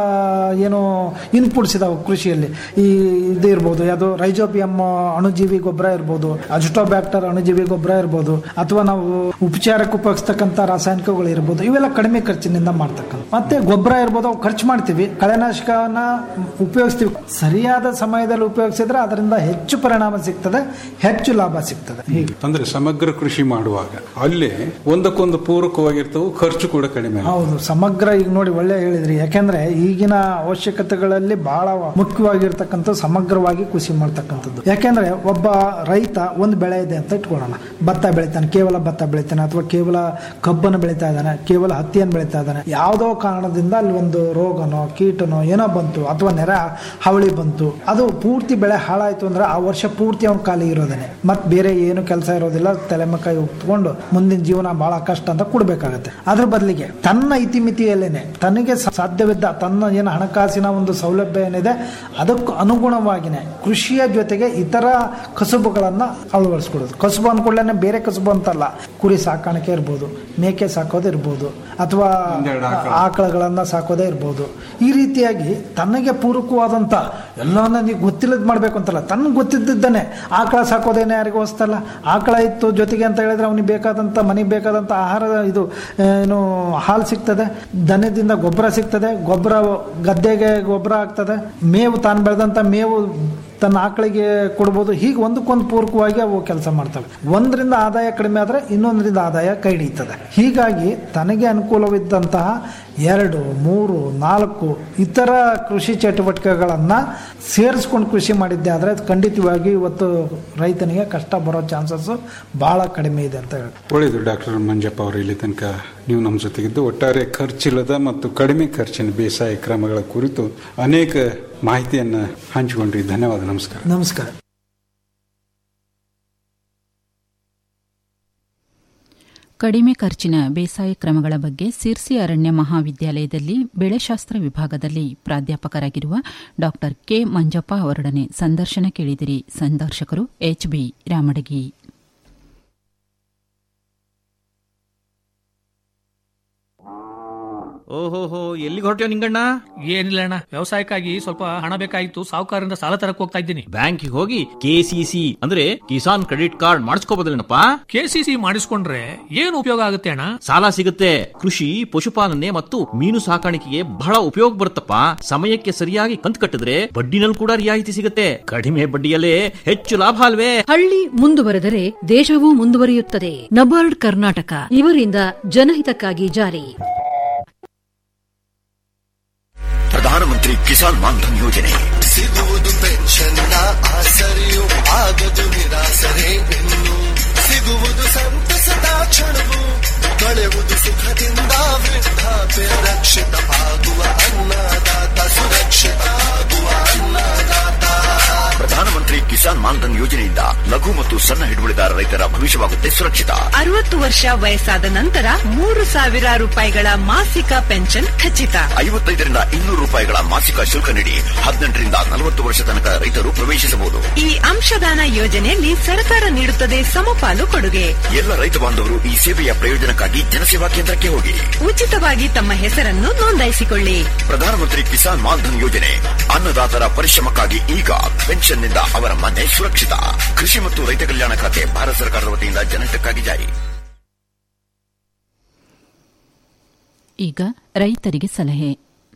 ಏನು ಇನ್ಪುಟ್ಸ್ ಇದಾವೆ ಕೃಷಿಯಲ್ಲಿ ಈ ಇದು ಇರ್ಬೋದು ಯಾವುದು ರೈಜೋಪಿಯಂ ಅಣುಜೀವಿ ಗೊಬ್ಬರ ಇರ್ಬೋದು ಅಜಿಟೋಬ್ಯಾಕ್ಟರ್ ಅಣುಜೀವಿ ಗೊಬ್ಬರ ಇರ್ಬೋದು ಅಥವಾ ನಾವು ಉಪಚಾರಕ್ಕೆ ಉಪಯೋಗಿಸ್ತಕ್ಕಂಥ ರಾಸಾಯನಿಕಗಳು ಇರ್ಬೋದು ಇವೆಲ್ಲ ಕಡಿಮೆ ಖರ್ಚಿನಿಂದ ಮಾಡ್ತಕ್ಕಂಥ ಮತ್ತೆ ಗೊಬ್ಬರ ಇರ್ಬೋದು ಅವು ಖರ್ಚು ಮಾಡ್ತೀವಿ ಕಳೆನಾಶಕನ ಉಪಯೋಗಿಸ್ತೀವಿ ಸರಿಯಾದ ಸಮಯದಲ್ಲಿ ಉಪಯೋಗಿಸಿದ್ರೆ ಅದರಿಂದ ಹೆಚ್ಚು ಪರಿಣಾಮ ಸಿಗ್ತದೆ ಹೆಚ್ಚು ಲಾಭ ಸಿಗ್ತದೆ ಹೀಗೆ ಅಂದ್ರೆ ಸಮಗ್ರ ಕೃಷಿ ಮಾಡುವಾಗ ಅಲ್ಲಿ ಒಂದಕ್ಕೊಂದು ಪೂರಕವಾಗಿರ್ತವು ಖರ್ಚು ಕೂಡ ಕಡಿಮೆ ಆಗುತ್ತೆ. ಹೌದು ಸಮಗ್ರ ಈಗ ನೋಡಿ ಒಳ್ಳೆ ಹೇಳಿದ್ರಿ ಯಾಕೆಂದ್ರೆ ಈಗಿನ ಅವಶ್ಯಕತೆಗಳಲ್ಲಿ ಬಹಳ ಮುಖ್ಯವಾಗಿರ್ತಕ್ಕಂಥ ಸಮಗ್ರವಾಗಿ ಕೃಷಿ ಮಾಡ್ತಕ್ಕಂಥದ್ದು ಯಾಕೆಂದ್ರೆ ಒಬ್ಬ ರೈತ ಒಂದು ಬೆಳೆ ಇದೆ ಅಂತ ಇಟ್ಕೊಳ್ಳೋಣ ಭತ್ತ ಬೆಳಿತಾನೆ ಕೇವಲ ಭತ್ತ ಬೆಳಿತಾನೆ ಅಥವಾ ಕೇವಲ ಕಬ್ಬನ್ನು ಬೆಳಿತಾ ಇದ್ದಾನೆ ಕೇವಲ ಹತ್ತಿಯನ್ನು ಬೆಳಿತಾ ಇದ್ದಾನೆ ಯಾವುದೋ ಕಾರಣದಿಂದ ಅಲ್ಲಿ ಒಂದು ರೋಗನೋ ಕೀಟನೋ ಏನೋ ಬಂತು ಅಥವಾ ನೆರೆ ಹಾವಳಿ ಬಂತು ಅದು ಪೂರ್ತಿ ಬೆಳೆ ಹಾಳಾಯ್ತು ಅಂದ್ರೆ ಆ ವರ್ಷ ಪೂರ್ತಿ ಅವನ ಖಾಲಿ ಇರೋದೇನೆ ಮತ್ ಬೇರೆ ಏನು ಕೆಲಸ ಇರೋದಿಲ್ಲ ತಲೆಮಕಾಯಿ ಉತ್ಕೊಂಡು ಮುಂದಿನ ಜೀವನ ಬಹಳ ಕಷ್ಟ ಅಂತ ಕೊಡ್ಬೇಕಾಗತ್ತೆ ಅದ್ರ ಬದಲಿಗೆ ತನ್ನ ಇತಿಮಿತಿಯಲ್ಲೇನೆ ತನಗೆ ಸ- ಸಾಧ್ಯವಿದ್ದ ತನ್ನ ಏನು ಹಣಕಾಸಿನ ಒಂದು ಸೌಲಭ್ಯ ಏನಿದೆ ಅದಕ್ಕೂ ಅನುಗುಣವಾಗಿನೇ ಕೃಷಿಯ ಜೊತೆಗೆ ಇತರ ಕಸುಬುಗಳನ್ನ ಅಳವಡಿಸ್ಕೊಡೋದು ಕಸುಬು ಅಂದ್ಕೊಳ್ಳೇನೆ ಬೇರೆ ಕಸುಬು ಅಂತಲ್ಲ ಕುರಿ ಸಾಕಾಣಿಕೆ ಇರ್ಬೋದು ಮೇಕೆ ಸಾಕೋದು ಇರ್ಬೋದು ಅಥವಾ ಒಂದೆರಡು ಆಕಳ. ಆಕಳಗಳನ್ನ ಸಾಕೋದೇ ಇರ್ಬೋದು ಈ ರೀತಿಯಾಗಿ ತನಗೆ ಪೂರಕವಾದಂತ ಎಲ್ಲವನ್ನ ನೀವು ಗೊತ್ತಿಲ್ಲದ್ ಮಾಡ್ಬೇಕು ಅಂತಲ್ಲ ತನ್ಗೆ ಗೊತ್ತಿದ್ದಾನೆ ಆಕಳ ಸಾಕೋದೇನೆ ಯಾರಿಗೂ ಹೊಸ್ತಲ್ಲ ಆಕಳ ಇತ್ತು ಜೊತೆಗೆ ಅಂತ ಹೇಳಿದ್ರೆ ಅವನಿಗೆ ಬೇಕಾದಂತ ಮನೆಗೆ ಬೇಕಾದಂತ ಆಹಾರ ಇದು ಏನು ಹಾಲು ಸಿಗ್ತದೆ ದನದಿಂದ ಗೊಬ್ಬರ ಸಿಗ್ತದೆ ಗೊಬ್ಬರ ಗದ್ದೆಗೆ ಗೊಬ್ಬರ ಆಗ್ತದೆ ಮೇವು ತಾನು ಬೆಳೆದಂತ ಮೇವು ತನ್ನ ಆಕಳಿಗೆ ಕೊಡ್ಬೋದು ಹೀಗೆ ಒಂದಕ್ಕೊಂದು ಪೂರಕವಾಗಿ ಅವು ಕೆಲಸ ಮಾಡ್ತವೆ ಒಂದರಿಂದ ಆದಾಯ ಕಡಿಮೆ ಆದರೆ ಇನ್ನೊಂದರಿಂದ ಆದಾಯ ಕೈ ಹಿಡಿಯುತ್ತದೆ ಹೀಗಾಗಿ ತನಗೆ ಅನುಕೂಲವಿದ್ದಂತಹ ಎರಡು ಮೂರು ನಾಲ್ಕು ಇತರ ಕೃಷಿ ಚಟುವಟಿಕೆಗಳನ್ನು ಸೇರಿಸ್ಕೊಂಡು ಕೃಷಿ ಮಾಡಿದ್ದೆ ಆದರೆ ಖಂಡಿತವಾಗಿ ಇವತ್ತು ರೈತನಿಗೆ ಕಷ್ಟ ಬರೋ ಚಾನ್ಸಸ್ ಬಹಳ ಕಡಿಮೆ ಇದೆ ಅಂತ ಹೇಳಿ ಒಳ್ಳೆಯದು ಡಾಕ್ಟರ್ ಮಂಜಪ್ಪ ಅವರು ಇಲ್ಲಿ ತನಕ ನೀವು ನಮ್ಮ ಜೊತೆಗಿದ್ದು ಒಟ್ಟಾರೆ ಖರ್ಚಿಲ್ಲದ ಮತ್ತು ಕಡಿಮೆ ಖರ್ಚಿನ ಬೇಸಾಯ ಕ್ರಮಗಳ ಕುರಿತು ಅನೇಕ ಮಾಹಿತಿಯನ್ನು ಹಂಚಿಕೊಂಡ್ರಿ ಧನ್ಯವಾದ ನಮಸ್ಕಾರ ನಮಸ್ಕಾರ ಕಡಿಮೆ ಖರ್ಚಿನ ಬೇಸಾಯ ಕ್ರಮಗಳ ಬಗ್ಗೆ ಸಿರ್ಸಿ ಅರಣ್ಯ ಮಹಾವಿದ್ಯಾಲಯದಲ್ಲಿ ಬೆಳೆಶಾಸ್ತ್ರ ವಿಭಾಗದಲ್ಲಿ ಪ್ರಾಧ್ಯಾಪಕರಾಗಿರುವ ಡಾ ಕೆ ಮಂಜಪ್ಪ ಅವರೊಡನೆ ಸಂದರ್ಶನ ಕೇಳಿದಿರಿ ಸಂದರ್ಶಕರು ಎಚ್ಬಿ ರಾಮಡಗಿ ಓಹೋಹೋ ಎಲ್ಲಿಗೆ ಹೊರಟ್ಯೋ ನಿಂಗಣ್ಣ ಏನಿಲ್ಲ ಅಣ್ಣ ವ್ಯವಸಾಯಕ್ಕಾಗಿ ಸ್ವಲ್ಪ ಹಣ ಬೇಕಾಗಿತ್ತು ಸಾಹುಕಾರರಿಂದ ಸಾಲ ತರಕ್ ಹೋಗ್ತಾ ಇದ್ದೀನಿ ಬ್ಯಾಂಕಿಗೆ ಹೋಗಿ ಕೆಸಿಸಿ ಅಂದ್ರೆ ಕಿಸಾನ್ ಕ್ರೆಡಿಟ್ ಕಾರ್ಡ್ ಮಾಡಿಸ್ಕೋಬೋದಲ್ಲೇನಪ್ಪ ಕೆಸಿಸಿ ಮಾಡಿಸ್ಕೊಂಡ್ರೆ ಏನು ಉಪಯೋಗ ಆಗುತ್ತೆ ಅಣ್ಣ ಸಾಲ ಸಿಗುತ್ತೆ ಕೃಷಿ ಪಶುಪಾಲನೆ ಮತ್ತು ಮೀನು ಸಾಕಾಣಿಕೆಗೆ ಬಹಳ ಉಪಯೋಗ ಬರುತ್ತಪ್ಪ ಸಮಯಕ್ಕೆ ಸರಿಯಾಗಿ ಕಂತು ಕಟ್ಟಿದ್ರೆ ಬಡ್ಡಿನಲ್ಲಿ ಕೂಡ ರಿಯಾಯಿತಿ ಸಿಗುತ್ತೆ ಕಡಿಮೆ ಬಡ್ಡಿಯಲ್ಲೇ ಹೆಚ್ಚು ಲಾಭ ಅಲ್ವೇ ಹಳ್ಳಿ ಮುಂದುವರೆದರೆ ದೇಶವೂ ಮುಂದುವರಿಯುತ್ತದೆ ನಬಾರ್ಡ್ ಕರ್ನಾಟಕ ಇವರಿಂದ ಜನಹಿತಕ್ಕಾಗಿ ಜಾರಿ ಪ್ರಧಾನಮಂತ್ರಿ ಕಿಸಾನ್ ಮಾನ್ಧನ್ ಯೋಜನೆ ಸಿಗುವುದು ಪೆನ್ಷನ್ನ ಆಸರೆಯು ಆಗದು ನಿರಾಸರೆ ಇನ್ನು ಸಿಗುವುದು ಸಂತಸದ ಕ್ಷಣವು ಕಳೆಯುವುದು ಸುಖದಿಂದ ವೃದ್ಧಾಪ್ಯ ರಕ್ಷಿತ ಆಗುವ ಲಘು ಮತ್ತು ಸಣ್ಣ ಹಿಡುವಳಿದಾರ ರೈತರ ಭವಿಷ್ಯವಾಗುತ್ತೆ ಸುರಕ್ಷಿತ ಅರವತ್ತು ವರ್ಷ ವಯಸ್ಸಾದ ನಂತರ ಮೂರು ಸಾವಿರ ರೂಪಾಯಿಗಳ ಮಾಸಿಕ ಪೆನ್ಷನ್ ಖಚಿತ ಐವತ್ತೈದರಿಂದ ಇನ್ನೂರು ರೂಪಾಯಿಗಳ ಮಾಸಿಕ ಶುಲ್ಕ ನೀಡಿ ಹದಿನೆಂಟರಿಂದ ನಲವತ್ತು ವರ್ಷ ತನಕ ರೈತರು ಪ್ರವೇಶಿಸಬಹುದು ಈ ಅಂಶದಾನ ಯೋಜನೆಯಲ್ಲಿ ಸರ್ಕಾರ ನೀಡುತ್ತದೆ ಸಮಪಾಲು ಕೊಡುಗೆ ಎಲ್ಲ ರೈತ ಬಾಂಧವರು ಈ ಸೇವೆಯ ಪ್ರಯೋಜನಕ್ಕಾಗಿ ಜನಸೇವಾ ಕೇಂದ್ರಕ್ಕೆ ಹೋಗಿ ಉಚಿತವಾಗಿ ತಮ್ಮ ಹೆಸರನ್ನು ನೋಂದಾಯಿಸಿಕೊಳ್ಳಿ ಪ್ರಧಾನಮಂತ್ರಿ ಕಿಸಾನ್ ಮಾನ್ಧನ್ ಯೋಜನೆ ಅನ್ನದಾತರ ಪರಿಶ್ರಮಕ್ಕಾಗಿ ಈಗ ಪೆನ್ಷನ್ನಿಂದ ಅವರ ಮನೆ ಸುರಕ್ಷಿತ ಕೃಷಿ ಮತ್ತು ರೈತ ಕಲ್ಯಾಣ ಖಾತೆ ಭಾರತ ಸರ್ಕಾರದ ವತಿಯಿಂದ ಜನಹಿತಕ್ಕಾಗಿ ಜಾರಿ ಈಗ ರೈತರಿಗೆ ಸಲಹೆ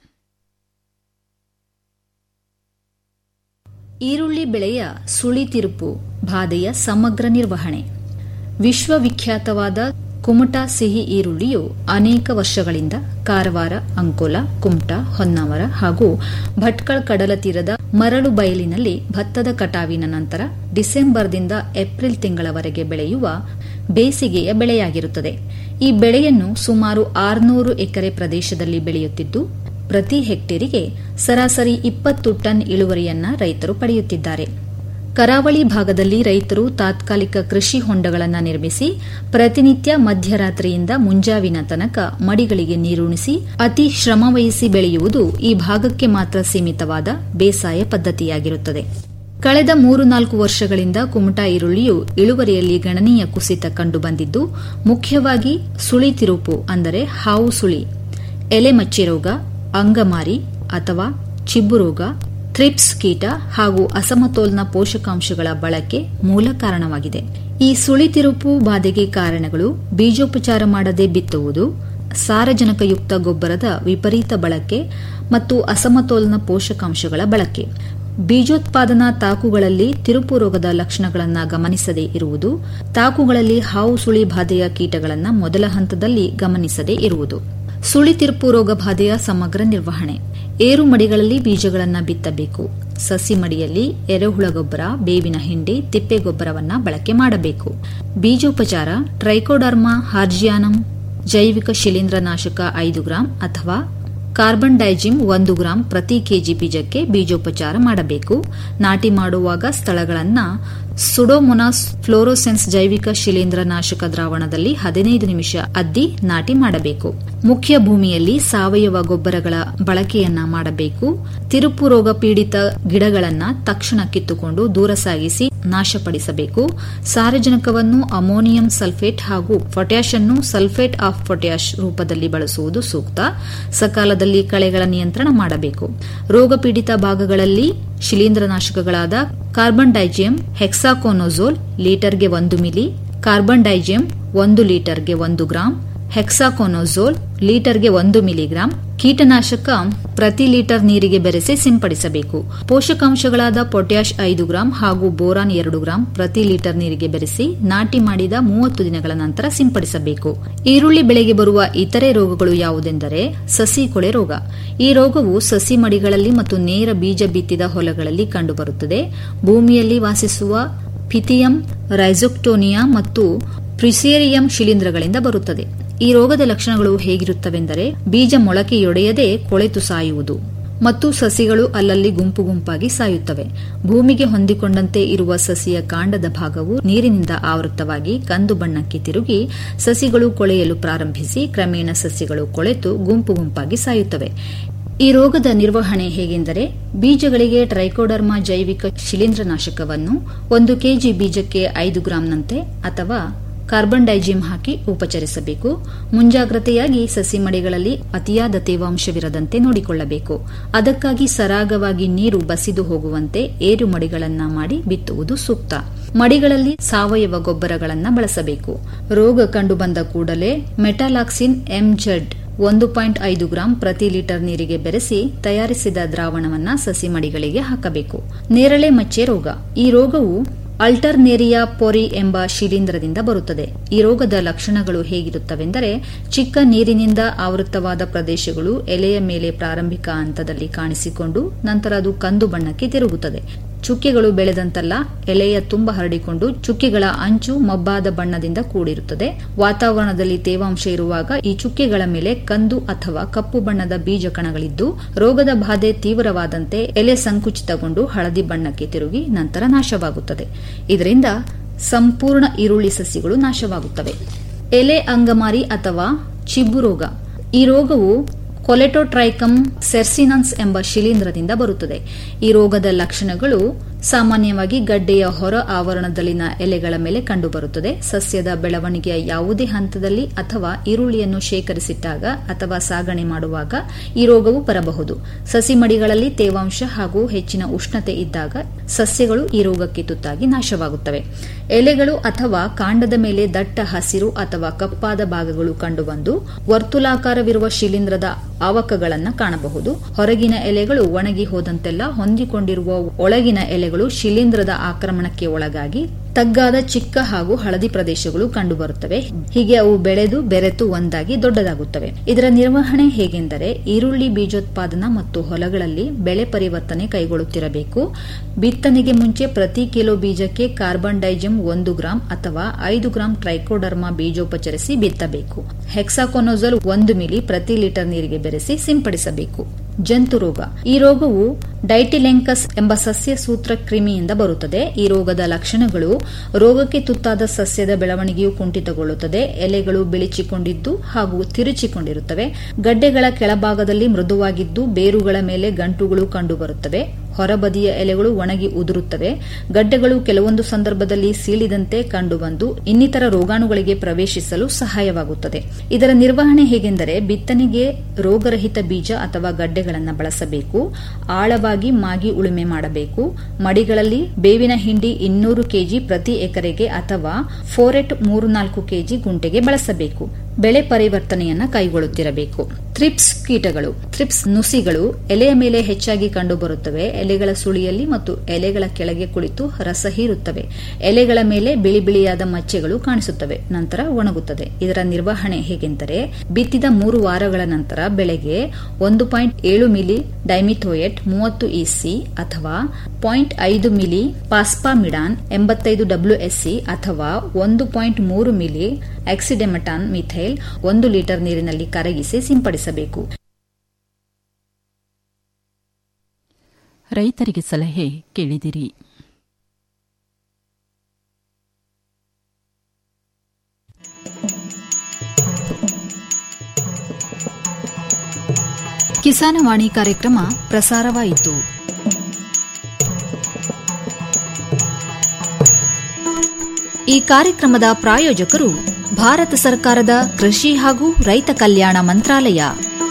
ಈರುಳ್ಳಿ ಬೆಳೆಯ ಸುಳಿ ತಿರುಪು ಬಾಧೆಯ ಸಮಗ್ರ ನಿರ್ವಹಣೆ ವಿಶ್ವವಿಖ್ಯಾತವಾದ ಕುಮಟಾ ಸಿಹಿ ಈರುಳ್ಳಿಯು ಅನೇಕ ವರ್ಷಗಳಿಂದ ಕಾರವಾರ ಅಂಕೋಲ ಕುಮಟಾ ಹೊನ್ನಾವರ ಹಾಗೂ ಭಟ್ಕಳ ಕಡಲ ತೀರದ ಮರಳು ಬಯಲಿನಲ್ಲಿ ಭತ್ತದ ಕಟಾವಿನ ನಂತರ ಡಿಸೆಂಬರ್ದಿಂದ ಏಪ್ರಿಲ್ ತಿಂಗಳವರೆಗೆ ಬೆಳೆಯುವ ಬೇಸಿಗೆಯ ಬೆಳೆಯಾಗಿರುತ್ತದೆ ಈ ಬೆಳೆಯನ್ನು ಸುಮಾರು ಆರುನೂರು ಎಕರೆ ಪ್ರದೇಶದಲ್ಲಿ ಬೆಳೆಯುತ್ತಿದ್ದು ಪ್ರತಿ ಹೆಕ್ಟೇರಿಗೆ ಸರಾಸರಿ ಇಪ್ಪತ್ತು ಟನ್ ಇಳುವರಿಯನ್ನ ರೈತರು ಪಡೆಯುತ್ತಿದ್ದಾರೆ ಕರಾವಳಿ ಭಾಗದಲ್ಲಿ ರೈತರು ತಾತ್ಕಾಲಿಕ ಕೃಷಿ ಹೊಂಡಗಳನ್ನು ನಿರ್ಮಿಸಿ ಪ್ರತಿನಿತ್ಯ ಮಧ್ಯರಾತ್ರಿಯಿಂದ ಮುಂಜಾವಿನ ತನಕ ಮಡಿಗಳಿಗೆ ನೀರುಣಿಸಿ ಅತಿ ಶ್ರಮವಹಿಸಿ ಬೆಳೆಯುವುದು ಈ ಭಾಗಕ್ಕೆ ಮಾತ್ರ ಸೀಮಿತವಾದ ಬೇಸಾಯ ಪದ್ಧತಿಯಾಗಿರುತ್ತದೆ ಕಳೆದ ಮೂರು ನಾಲ್ಕು ವರ್ಷಗಳಿಂದ ಕುಮಟಾ ಈರುಳ್ಳಿಯು ಇಳುವರಿಯಲ್ಲಿ ಗಣನೀಯ ಕುಸಿತ ಕಂಡುಬಂದಿದ್ದು ಮುಖ್ಯವಾಗಿ ಸುಳಿ ತಿರುಪು ಅಂದರೆ ಹಾವು ಸುಳಿ ಎಲೆಮಚ್ಚೆ ರೋಗ ಅಂಗಮಾರಿ ಅಥವಾ ಚಿಬ್ಬು ರೋಗ ಥ್ರಿಪ್ಸ್ ಕೀಟ ಹಾಗೂ ಅಸಮತೋಲನ ಪೋಷಕಾಂಶಗಳ ಬಳಕೆ ಮೂಲ ಕಾರಣವಾಗಿದೆ ಈ ಸುಳಿತಿರುಪು ಬಾಧೆಗೆ ಕಾರಣಗಳು ಬೀಜೋಪಚಾರ ಮಾಡದೆ ಬಿತ್ತುವುದು ಸಾರಜನಕಯುಕ್ತ ಗೊಬ್ಬರದ ವಿಪರೀತ ಬಳಕೆ ಮತ್ತು ಅಸಮತೋಲನ ಪೋಷಕಾಂಶಗಳ ಬಳಕೆ ಬೀಜೋತ್ಪಾದನಾ ತಾಕುಗಳಲ್ಲಿ ತಿರುಪು ರೋಗದ ಲಕ್ಷಣಗಳನ್ನು ಗಮನಿಸದೇ ಇರುವುದು ತಾಕುಗಳಲ್ಲಿ ಹಾವು ಸುಳಿ ಬಾಧೆಯ ಕೀಟಗಳನ್ನು ಮೊದಲ ಹಂತದಲ್ಲಿ ಗಮನಿಸದೇ ಇರುವುದು ಸುಳಿ ತಿರುಪು ರೋಗ ಬಾಧೆಯ ಸಮಗ್ರ ನಿರ್ವಹಣೆ ಏರು ಮಡಿಗಳಲ್ಲಿ ಬೀಜಗಳನ್ನು ಬಿತ್ತಬೇಕು ಸಸಿ ಮಡಿಯಲ್ಲಿ ಎರೆಹುಳ ಗೊಬ್ಬರ ಬೇವಿನ ಹಿಂಡಿ ತಿಪ್ಪೆ ಗೊಬ್ಬರವನ್ನ ಬಳಕೆ ಮಾಡಬೇಕು ಬೀಜೋಪಚಾರ ಟ್ರೈಕೋಡರ್ಮಾ ಹಾರ್ಜಿಯಾನಂ ಜೈವಿಕ ಶಿಲೀಂಧ್ರನಾಶಕ ಐದು ಗ್ರಾಂ ಅಥವಾ ಕಾರ್ಬನ್ ಡೈಜಿಮ್ ಒಂದು ಗ್ರಾಂ ಪ್ರತಿ ಕೆಜಿ ಬೀಜಕ್ಕೆ ಬೀಜೋಪಚಾರ ಮಾಡಬೇಕು ನಾಟಿ ಮಾಡುವಾಗ ಸ್ಥಳಗಳನ್ನು ಸುಡೋಮೊನಾಸ್ ಫ್ಲೋರೋಸೆನ್ಸ್ ಜೈವಿಕ ಶಿಲೀಂಧ್ರನಾಶಕ ದ್ರಾವಣದಲ್ಲಿ ಹದಿನೈದು ನಿಮಿಷ ಅದ್ದಿ ನಾಟಿ ಮಾಡಬೇಕು ಮುಖ್ಯ ಭೂಮಿಯಲ್ಲಿ ಸಾವಯವ ಗೊಬ್ಬರಗಳ ಬಳಕೆಯನ್ನ ಮಾಡಬೇಕು ತಿರುಪು ರೋಗ ಪೀಡಿತ ಗಿಡಗಳನ್ನು ತಕ್ಷಣ ಕಿತ್ತುಕೊಂಡು ದೂರ ಸಾಗಿಸಿ ನಾಶಪಡಿಸಬೇಕು ಸಾರಜನಕವನ್ನು ಅಮೋನಿಯಂ ಸಲ್ಫೇಟ್ ಹಾಗೂ ಪೊಟ್ಯಾಷ್ ಅನ್ನು ಸಲ್ಫೇಟ್ ಆಫ್ ಪೊಟ್ಯಾಷ್ ರೂಪದಲ್ಲಿ ಬಳಸುವುದು ಸೂಕ್ತ ಸಕಾಲದಲ್ಲಿ ಕಳೆಗಳ ನಿಯಂತ್ರಣ ಮಾಡಬೇಕು ರೋಗ ಪೀಡಿತ ಭಾಗಗಳಲ್ಲಿ ಶಿಲೀಂಧ್ರನಾಶಕಗಳಾದ ಕಾರ್ಬನ್ ಡೈಜಿಯಂ ಹೆಕ್ಸಾಕೋನೋಜೋಲ್ ಲೀಟರ್ಗೆ ಒಂದು ಮಿಲಿ ಕಾರ್ಬನ್ ಡೈಜಿಯಂ ಒಂದು ಲೀಟರ್ಗೆ ಒಂದು ಗ್ರಾಂ ಹೆಕ್ಸಾಕೋನೋಜೋಲ್ ಲೀಟರ್ಗೆ ಒಂದು ಮಿಲಿಗ್ರಾಂ ಕೀಟನಾಶಕ ಪ್ರತಿ ಲೀಟರ್ ನೀರಿಗೆ ಬೆರೆಸಿ ಸಿಂಪಡಿಸಬೇಕು ಪೋಷಕಾಂಶಗಳಾದ ಪೊಟ್ಯಾಷ್ ಐದು ಗ್ರಾಂ ಹಾಗೂ ಬೋರಾನ್ ಎರಡು ಗ್ರಾಂ ಪ್ರತಿ ಲೀಟರ್ ನೀರಿಗೆ ಬೆರೆಸಿ ನಾಟಿ ಮಾಡಿದ ಮೂವತ್ತು ದಿನಗಳ ನಂತರ ಸಿಂಪಡಿಸಬೇಕು ಈರುಳ್ಳಿ ಬೆಳೆಗೆ ಬರುವ ಇತರೆ ರೋಗಗಳು ಯಾವುದೆಂದರೆ ಸಸಿ ಕೊಳೆ ರೋಗ ಈ ರೋಗವು ಸಸಿ ಮಡಿಗಳಲ್ಲಿ ಮತ್ತು ನೇರ ಬೀಜ ಬಿತ್ತಿದ ಹೊಲಗಳಲ್ಲಿ ಕಂಡುಬರುತ್ತದೆ ಭೂಮಿಯಲ್ಲಿ ವಾಸಿಸುವ ಪಿಥಿಯಂ ರೈಸೋಕ್ಟೋನಿಯಾ ಮತ್ತು ಪ್ರಿಸೇರಿಯಂ ಶಿಲೀಂಧ್ರಗಳಿಂದ ಬರುತ್ತದೆ ಈ ರೋಗದ ಲಕ್ಷಣಗಳು ಹೇಗಿರುತ್ತವೆಂದರೆ ಬೀಜ ಮೊಳಕೆಯೊಡೆಯದೆ ಕೊಳೆತು ಸಾಯುವುದು ಮತ್ತು ಸಸಿಗಳು ಅಲ್ಲಲ್ಲಿ ಗುಂಪು ಗುಂಪಾಗಿ ಸಾಯುತ್ತವೆ ಭೂಮಿಗೆ ಹೊಂದಿಕೊಂಡಂತೆ ಇರುವ ಸಸಿಯ ಕಾಂಡದ ಭಾಗವು ನೀರಿನಿಂದ ಆವೃತವಾಗಿ ಕಂದು ಬಣ್ಣಕ್ಕೆ ತಿರುಗಿ ಸಸಿಗಳು ಕೊಳೆಯಲು ಪ್ರಾರಂಭಿಸಿ ಕ್ರಮೇಣ ಸಸಿಗಳು ಕೊಳೆತು ಗುಂಪು ಗುಂಪಾಗಿ ಸಾಯುತ್ತವೆ ಈ ರೋಗದ ನಿರ್ವಹಣೆ ಹೇಗೆಂದರೆ ಬೀಜಗಳಿಗೆ ಟ್ರೈಕೋಡರ್ಮಾ ಜೈವಿಕ ಶಿಲೀಂಧ್ರನಾಶಕವನ್ನು ಒಂದು ಕೆಜಿ ಬೀಜಕ್ಕೆ ಐದು ಗ್ರಾಂನಂತೆ ಅಥವಾ ಕಾರ್ಬನ್ ಡೈಜಿಮ್ ಹಾಕಿ ಉಪಚರಿಸಬೇಕು ಮುಂಜಾಗ್ರತೆಯಾಗಿ ಸಸಿ ಮಡಿಗಳಲ್ಲಿ ಅತಿಯಾದ ತೇವಾಂಶವಿರದಂತೆ ನೋಡಿಕೊಳ್ಳಬೇಕು ಅದಕ್ಕಾಗಿ ಸರಾಗವಾಗಿ ನೀರು ಬಸಿದು ಹೋಗುವಂತೆ ಏರು ಮಡಿಗಳನ್ನ ಮಾಡಿ ಬಿತ್ತುವುದು ಸೂಕ್ತ ಮಡಿಗಳಲ್ಲಿ ಸಾವಯವ ಗೊಬ್ಬರಗಳನ್ನು ಬಳಸಬೇಕು ರೋಗ ಕಂಡುಬಂದ ಕೂಡಲೇ ಮೆಟಾಲಾಕ್ಸಿನ್ ಎಂಜೆಡ್ ಒಂದು ಪಾಯಿಂಟ್ ಐದು ಗ್ರಾಂ ಪ್ರತಿ ಲೀಟರ್ ನೀರಿಗೆ ಬೆರೆಸಿ ತಯಾರಿಸಿದ ದ್ರಾವಣವನ್ನ ಸಸಿ ಮಡಿಗಳಿಗೆ ಹಾಕಬೇಕು ನೇರಳೆ ಮಚ್ಚೆ ರೋಗ ಈ ರೋಗವು ಅಲ್ಟರ್ನೇರಿಯಾ ಪೊರಿ ಎಂಬ ಶಿಲೀಂಧ್ರದಿಂದ ಬರುತ್ತದೆ ಈ ರೋಗದ ಲಕ್ಷಣಗಳು ಹೇಗಿರುತ್ತವೆಂದರೆ ಚಿಕ್ಕ ನೀರಿನಿಂದ ಆವೃತವಾದ ಪ್ರದೇಶಗಳು ಎಲೆಯ ಮೇಲೆ ಪ್ರಾರಂಭಿಕ ಹಂತದಲ್ಲಿ ಕಾಣಿಸಿಕೊಂಡು ನಂತರ ಅದು ಕಂದು ಬಣ್ಣಕ್ಕೆ ತಿರುಗುತ್ತದೆ ಚುಕ್ಕೆಗಳು ಬೆಳೆದಂತೆಲ್ಲ ಎಲೆಯ ತುಂಬ ಹರಡಿಕೊಂಡು ಚುಕ್ಕೆಗಳ ಅಂಚು ಮಬ್ಬಾದ ಬಣ್ಣದಿಂದ ಕೂಡಿರುತ್ತದೆ ವಾತಾವರಣದಲ್ಲಿ ತೇವಾಂಶ ಇರುವಾಗ ಈ ಚುಕ್ಕೆಗಳ ಮೇಲೆ ಕಂದು ಅಥವಾ ಕಪ್ಪು ಬಣ್ಣದ ಬೀಜ ಕಣಗಳಿದ್ದು ರೋಗದ ಬಾಧೆ ತೀವ್ರವಾದಂತೆ ಎಲೆ ಸಂಕುಚಿತಗೊಂಡು ಹಳದಿ ಬಣ್ಣಕ್ಕೆ ತಿರುಗಿ ನಂತರ ನಾಶವಾಗುತ್ತದೆ ಇದರಿಂದ ಸಂಪೂರ್ಣ ಈರುಳ್ಳಿ ಸಸಿಗಳು ನಾಶವಾಗುತ್ತವೆ ಎಲೆ ಅಂಗಮಾರಿ ಅಥವಾ ಚಿಬ್ಬು ರೋಗ ಈ ರೋಗವು ಕೊಲೆಟೋಟ್ರೈಕಮ್ ಸೆರ್ಸಿನನ್ಸ್ ಎಂಬ ಶಿಲೀಂಧ್ರದಿಂದ ಬರುತ್ತದೆ ಈ ರೋಗದ ಲಕ್ಷಣಗಳು ಸಾಮಾನ್ಯವಾಗಿ ಗಡ್ಡೆಯ ಹೊರ ಆವರಣದಲ್ಲಿನ ಎಲೆಗಳ ಮೇಲೆ ಕಂಡುಬರುತ್ತದೆ ಸಸ್ಯದ ಬೆಳವಣಿಗೆಯ ಯಾವುದೇ ಹಂತದಲ್ಲಿ ಅಥವಾ ಈರುಳ್ಳಿಯನ್ನು ಶೇಖರಿಸಿಟ್ಟಾಗ ಅಥವಾ ಸಾಗಣೆ ಮಾಡುವಾಗ ಈ ರೋಗವು ಬರಬಹುದು ಸಸಿ ಮಡಿಗಳಲ್ಲಿ ತೇವಾಂಶ ಹಾಗೂ ಹೆಚ್ಚಿನ ಉಷ್ಣತೆ ಇದ್ದಾಗ ಸಸ್ಯಗಳು ಈ ರೋಗಕ್ಕೆ ತುತ್ತಾಗಿ ನಾಶವಾಗುತ್ತವೆ ಎಲೆಗಳು ಅಥವಾ ಕಾಂಡದ ಮೇಲೆ ದಟ್ಟ ಹಸಿರು ಅಥವಾ ಕಪ್ಪಾದ ಭಾಗಗಳು ಕಂಡುಬಂದು ವರ್ತುಲಾಕಾರವಿರುವ ಶಿಲೀಂಧ್ರದ ಆವಕಗಳನ್ನು ಕಾಣಬಹುದು ಹೊರಗಿನ ಎಲೆಗಳು ಒಣಗಿ ಹೋದಂತೆಲ್ಲ ಹೊಂದಿಕೊಂಡಿರುವ ಒಳಗಿನ ಎಲೆಗಳು ಶಿಲೀಂಧ್ರದ ಆಕ್ರಮಣಕ್ಕೆ ಒಳಗಾಗಿ ತಗ್ಗಾದ ಚಿಕ್ಕ ಹಾಗೂ ಹಳದಿ ಪ್ರದೇಶಗಳು ಕಂಡುಬರುತ್ತವೆ ಹೀಗೆ ಅವು ಬೆಳೆದು ಬೆರೆತು ಒಂದಾಗಿ ದೊಡ್ಡದಾಗುತ್ತವೆ ಇದರ ನಿರ್ವಹಣೆ ಹೇಗೆಂದರೆ ಈರುಳ್ಳಿ ಬೀಜೋತ್ಪಾದನಾ ಮತ್ತು ಹೊಲಗಳಲ್ಲಿ ಬೆಳೆ ಪರಿವರ್ತನೆ ಕೈಗೊಳ್ಳುತ್ತಿರಬೇಕು ಬಿತ್ತನೆಗೆ ಮುಂಚೆ ಪ್ರತಿ ಕಿಲೋ ಬೀಜಕ್ಕೆ ಕಾರ್ಬನ್ ಡೈಜಮ್ ಒಂದು ಗ್ರಾಂ ಅಥವಾ ಐದು ಗ್ರಾಂ ಟ್ರೈಕೋಡರ್ಮಾ ಬೀಜೋಪಚರಿಸಿ ಬಿತ್ತಬೇಕು ಹೆಕ್ಸಾಕೊನೋಜಲ್ ಒಂದು ಮಿಲಿ ಪ್ರತಿ ಲೀಟರ್ ನೀರಿಗೆ ಬೆರೆಸಿ ಸಿಂಪಡಿಸಬೇಕು ಜಂತು ರೋಗ ಈ ರೋಗವು ಡೈಟಿಲೆಂಕಸ್ ಎಂಬ ಸಸ್ಯ ಸೂತ್ರ ಕ್ರಿಮಿಯಿಂದ ಬರುತ್ತದೆ ಈ ರೋಗದ ಲಕ್ಷಣಗಳು ರೋಗಕ್ಕೆ ತುತ್ತಾದ ಸಸ್ಯದ ಬೆಳವಣಿಗೆಯು ಕುಂಠಿತಗೊಳ್ಳುತ್ತದೆ ಎಲೆಗಳು ಬಿಳಿಚಿಕೊಂಡಿದ್ದು ಹಾಗೂ ತಿರುಚಿಕೊಂಡಿರುತ್ತವೆ ಗಡ್ಡೆಗಳ ಕೆಳಭಾಗದಲ್ಲಿ ಮೃದುವಾಗಿದ್ದು ಬೇರುಗಳ ಮೇಲೆ ಗಂಟುಗಳು ಕಂಡುಬರುತ್ತವೆ ಹೊರಬದಿಯ ಎಲೆಗಳು ಒಣಗಿ ಉದುರುತ್ತವೆ ಗಡ್ಡೆಗಳು ಕೆಲವೊಂದು ಸಂದರ್ಭದಲ್ಲಿ ಸೀಳಿದಂತೆ ಕಂಡುಬಂದು ಇನ್ನಿತರ ರೋಗಾಣುಗಳಿಗೆ ಪ್ರವೇಶಿಸಲು ಸಹಾಯವಾಗುತ್ತದೆ ಇದರ ನಿರ್ವಹಣೆ ಹೇಗೆಂದರೆ ಬಿತ್ತನೆಗೆ ರೋಗರಹಿತ ಬೀಜ ಅಥವಾ ಗಡ್ಡೆಗಳನ್ನು ಬಳಸಬೇಕು ಆಳವಾಗಿ ಮಾಗಿ ಉಳುಮೆ ಮಾಡಬೇಕು ಮಡಿಗಳಲ್ಲಿ ಬೇವಿನ ಹಿಂಡಿ ಇನ್ನೂರು ಕೆಜಿ ಪ್ರತಿ ಎಕರೆಗೆ ಅಥವಾ ಫೋರೆಟ್ ಮೂರು ನಾಲ್ಕು ಕೆಜಿ ಗುಂಟೆಗೆ ಬಳಸಬೇಕು ಬೆಳೆ ಪರಿವರ್ತನೆಯನ್ನ ಕೈಗೊಳ್ಳುತ್ತಿರಬೇಕು ಥ್ರಿಪ್ಸ್ ಕೀಟಗಳು ಥ್ರಿಪ್ಸ್ ನುಸಿಗಳು ಎಲೆಯ ಮೇಲೆ ಹೆಚ್ಚಾಗಿ ಕಂಡುಬರುತ್ತವೆ ಎಲೆಗಳ ಸುಳಿಯಲ್ಲಿ ಮತ್ತು ಎಲೆಗಳ ಕೆಳಗೆ ಕುಳಿತು ರಸ ಹೀರುತ್ತವೆ ಎಲೆಗಳ ಮೇಲೆ ಬಿಳಿ ಬಿಳಿಯಾದ ಮಚ್ಚೆಗಳು ಕಾಣಿಸುತ್ತವೆ ನಂತರ ಒಣಗುತ್ತದೆ ಇದರ ನಿರ್ವಹಣೆ ಹೇಗೆಂದರೆ ಬಿತ್ತಿದ ಮೂರು ವಾರಗಳ ನಂತರ ಬೆಳೆಗೆ ಒಂದು ಪಾಯಿಂಟ್ ಏಳು ಮಿಲಿ ಡೈಮಿಥೋಯೆಟ್ ಮೂವತ್ತು ಇಸಿ ಅಥವಾ ಪಾಯಿಂಟ್ ಐದು ಮಿಲಿ ಪಾಸ್ಪಾಮಿಡಾನ್ ಎಂಬತ್ತೈದು ಡಬ್ಲ್ಯೂಎಸ್ಸಿ ಅಥವಾ ಒಂದು ಪಾಯಿಂಟ್ ಮೂರು ಮಿಲಿ ಆಕ್ಸಿಡೆಮಟಾನ್ ಮಿಥೈಲ್ ಒಂದು ಲೀಟರ್ ನೀರಿನಲ್ಲಿ ಕರಗಿಸಿ ಸಿಂಪಡಿಸಬೇಕು ರೈತರಿಗೆ ಸಲಹೆ ಕೇಳಿದಿರಿ ಕಿಸಾನವಾಣಿ ಕಾರ್ಯಕ್ರಮ ಪ್ರಸಾರವಾಯಿತು ಈ ಕಾರ್ಯಕ್ರಮದ ಪ್ರಾಯೋಜಕರು ಭಾರತ ಸರ್ಕಾರದ ಕೃಷಿ ಹಾಗೂ ರೈತ ಕಲ್ಯಾಣ ಮಂತ್ರಾಲಯ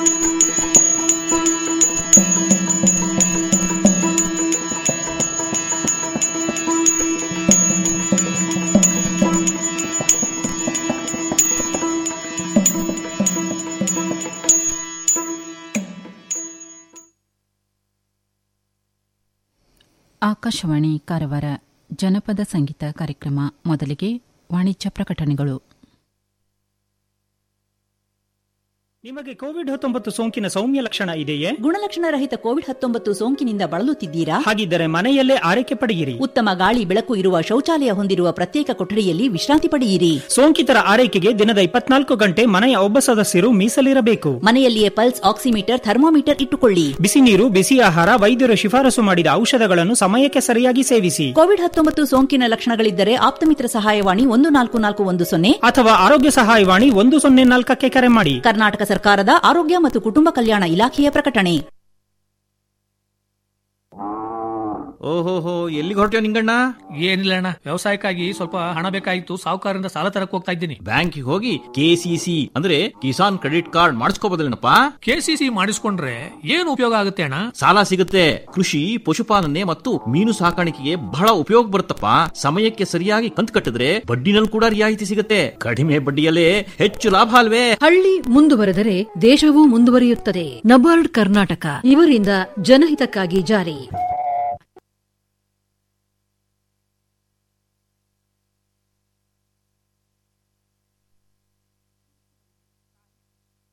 ಆಕಾಶವಾಣಿ ಕಾರವಾರ ಜನಪದ ಸಂಗೀತ ಕಾರ್ಯಕ್ರಮ ಮೊದಲಿಗೆ ವಾಣಿಜ್ಯ ಪ್ರಕಟಣೆಗಳು ನಿಮಗೆ ಕೋವಿಡ್ ಹತ್ತೊಂಬತ್ತು ಸೋಂಕಿನ ಸೌಮ್ಯ ಲಕ್ಷಣ ಇದೆಯೇ ಗುಣಲಕ್ಷಣ ರಹಿತ ಕೋವಿಡ್ ಹತ್ತೊಂಬತ್ತು ಸೋಂಕಿನಿಂದ ಬಳಲುತ್ತಿದ್ದೀರಾ ಹಾಗಿದ್ದರೆ ಮನೆಯಲ್ಲೇ ಆರೈಕೆ ಪಡೆಯಿರಿ ಉತ್ತಮ ಗಾಳಿ ಬೆಳಕು ಇರುವ ಶೌಚಾಲಯ ಹೊಂದಿರುವ ಪ್ರತ್ಯೇಕ ಕೊಠಡಿಯಲ್ಲಿ ವಿಶ್ರಾಂತಿ ಪಡೆಯಿರಿ ಸೋಂಕಿತರ ಆರೈಕೆಗೆ ದಿನದ ಇಪ್ಪತ್ನಾಲ್ಕು ಗಂಟೆ ಮನೆಯ ಒಬ್ಬ ಸದಸ್ಯರು ಮೀಸಲಿರಬೇಕು ಮನೆಯಲ್ಲಿಯೇ ಪಲ್ಸ್ ಆಕ್ಸಿಮೀಟರ್ ಥರ್ಮೋಮೀಟರ್ ಇಟ್ಟುಕೊಳ್ಳಿ ಬಿಸಿ ನೀರು ಬಿಸಿ ಆಹಾರ ವೈದ್ಯರು ಶಿಫಾರಸು ಮಾಡಿದ ಔಷಧಗಳನ್ನು ಸಮಯಕ್ಕೆ ಸರಿಯಾಗಿ ಸೇವಿಸಿ ಕೋವಿಡ್ ಹತ್ತೊಂಬತ್ತು ಸೋಂಕಿನ ಲಕ್ಷಣಗಳಿದ್ದರೆ ಆಪ್ತಮಿತ್ರ ಸಹಾಯವಾಣಿ ಒಂದು ನಾಲ್ಕು ನಾಲ್ಕು ಒಂದು ಸೊನ್ನೆ ಅಥವಾ ಆರೋಗ್ಯ ಸಹಾಯವಾಣಿ ಒಂದು ಸೊನ್ನೆ ನಾಲ್ಕಕ್ಕೆ ಕರೆ ಮಾಡಿ ಕರ್ನಾಟಕ ಸರ್ಕಾರದ ಆರೋಗ್ಯ ಮತ್ತು ಕುಟುಂಬ ಕಲ್ಯಾಣ ಇಲಾಖೆಯ ಪ್ರಕಟಣೆ ಓಹೋಹೋ ಎಲ್ಲಿಗೆ ಹೊರಟ್ಯೋ ನಿಂಗಣ್ಣ ಏನಿಲ್ಲ ಅಣ್ಣ ವ್ಯವಸಾಯಕ್ಕಾಗಿ ಸ್ವಲ್ಪ ಹಣ ಬೇಕಾಗಿತ್ತು ಸಾಹುಕಾರರಿಂದ ಸಾಲ ತರಕ್ ಹೋಗ್ತಾ ಇದ್ದೀನಿ ಬ್ಯಾಂಕಿಗೆ ಹೋಗಿ ಕೆಸಿಸಿ ಅಂದ್ರೆ ಕಿಸಾನ್ ಕ್ರೆಡಿಟ್ ಕಾರ್ಡ್ ಮಾಡಿಸ್ಕೋಬೋದಲ್ಲೇನಪ್ಪ ಕೆಸಿಸಿ ಮಾಡಿಸ್ಕೊಂಡ್ರೆ ಏನು ಉಪಯೋಗ ಆಗುತ್ತೆ ಅಣ್ಣ ಸಾಲ ಸಿಗುತ್ತೆ ಕೃಷಿ ಪಶುಪಾಲನೆ ಮತ್ತು ಮೀನು ಸಾಕಾಣಿಕೆಗೆ ಬಹಳ ಉಪಯೋಗ ಬರುತ್ತಪ್ಪ ಸಮಯಕ್ಕೆ ಸರಿಯಾಗಿ ಕಂತು ಕಟ್ಟಿದ್ರೆ ಬಡ್ಡಿನಲ್ಲಿ ಕೂಡ ರಿಯಾಯಿತಿ ಸಿಗುತ್ತೆ ಕಡಿಮೆ ಬಡ್ಡಿಯಲ್ಲೇ ಹೆಚ್ಚು ಲಾಭ ಅಲ್ವೇ ಹಳ್ಳಿ ಮುಂದುವರೆದರೆ ದೇಶವೂ ಮುಂದುವರಿಯುತ್ತದೆ ನಬಾರ್ಡ್ ಕರ್ನಾಟಕ ಇವರಿಂದ ಜನಹಿತಕ್ಕಾಗಿ ಜಾರಿ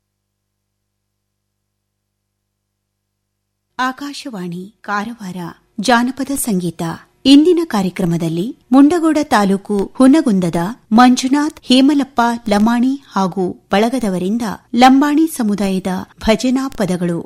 ಆಕಾಶವಾಣಿ ಕಾರವಾರ ಜಾನಪದ ಸಂಗೀತ ಇಂದಿನ ಕಾರ್ಯಕ್ರಮದಲ್ಲಿ ಮುಂಡಗೋಡ ತಾಲೂಕು ಹುನಗುಂದದ ಮಂಜುನಾಥ್ ಹೇಮಲಪ್ಪ ಲಮಾಣಿ ಹಾಗೂ ಬಳಗದವರಿಂದ ಲಂಬಾಣಿ ಸಮುದಾಯದ ಭಜನಾ ಪದಗಳು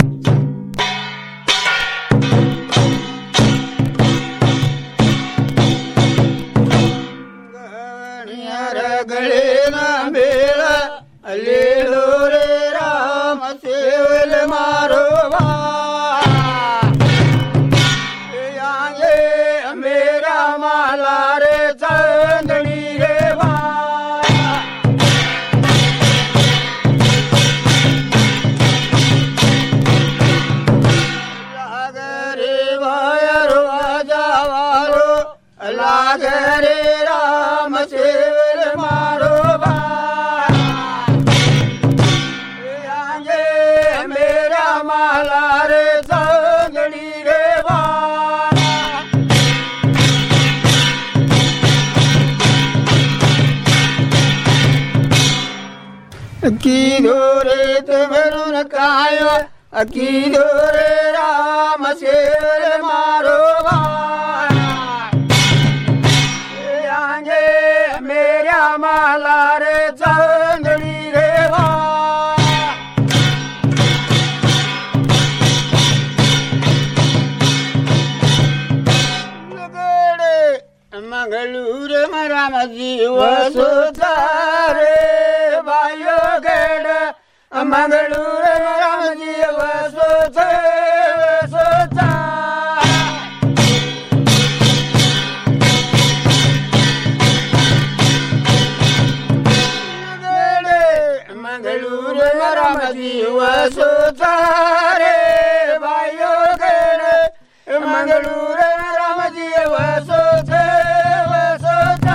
ಗಳಿನ ಮೇಳ ಅಲ್ಲೇಳೋ ರೇ ರಾಮ ಸೇವಲೆ ಮಾರುವ ಯಾಂಗೆ ಮೇರಾ ಮಾಲಾ ರೇ ಚಂದಣಿ ರೇ ಬಾ ಲಾಗರೆ ವಾಯರು ವಾಜಾವಾರು ಲಾಗರೆ ರಾಮ ಸೇವಲೆ ಮಾರೋ ಬಾ ಯಾಂಗೆ ಮೇರಾ ಮಾಲಾ ರೇ ಚಂದಣಿ ರೇ ಬಾ ಅಕ್ಕಿದೋ ರೇ ತಮರು ನ ಕಾಯ ಅಕ್ಕಿದೋ ರೇ ರಾಮ ಸೇವಲೆ ಮಾರೋ ಬಾ ಯಾಂಗೆ ಮೇರಾ ಮಾಲಾ ರೇ ಚಂದಣಿ ರೇ ಬಾ ಮಂಗಳೂರು ಮರಾಮ ಜೀವ ಸುತಾರೆ ಬಾಯೋ ಗಡ ಮಂಗಳೂರು ಮರಾಮ ಜೀವ ಸುತ ಸುತ ಮಂಗಳೂರು ಮರಾಮ ಜೀವ ಸುತಾರೆ ಬಾಯೋ ಗಡ ಮಂಗಳೂರು ರಾಮ ಜೀವ ಸುತ ಸುತ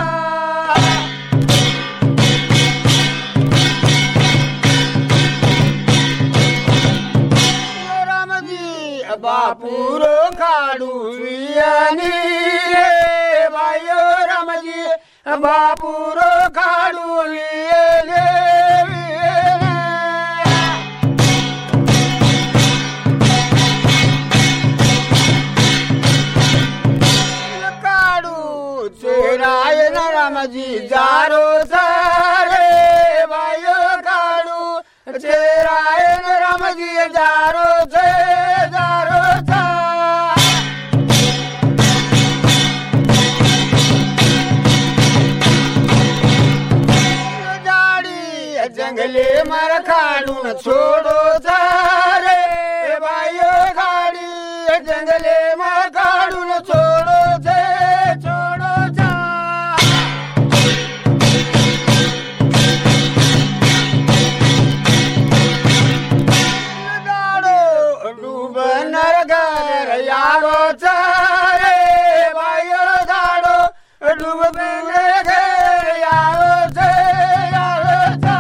ರಾಮಜಿ ಬಾಪೂರೋ ಕಾಡು ವಿಯಾನಿ ರೇ ಬಾಯೋ ರಾಮಜಿ ಬಾಪೂರೋ ಕಾಡು ವಿಯಲೇ ಕಾಡು ಚೇರಾಯನ ರಾಮಜಿ ಜಾರೋ ಸಾರೆ ಬಾಯೋ ಕಾಡು ಚೇರಾಯನ ರಾಮಜಿ ಜಾರೋ ಛೇ ಜಾರೋ ಛಾ जाड़ी जंगले मर खाड़ू न छोड़ो सारे भाइयों गाड़ी जंगले मर खाड़ू न छोड़ो छे छोड़ो जा गाड़ो डूब नर घर यारो चारे भाइयों गाड़ो डूब नर घर यारो छे यारो चा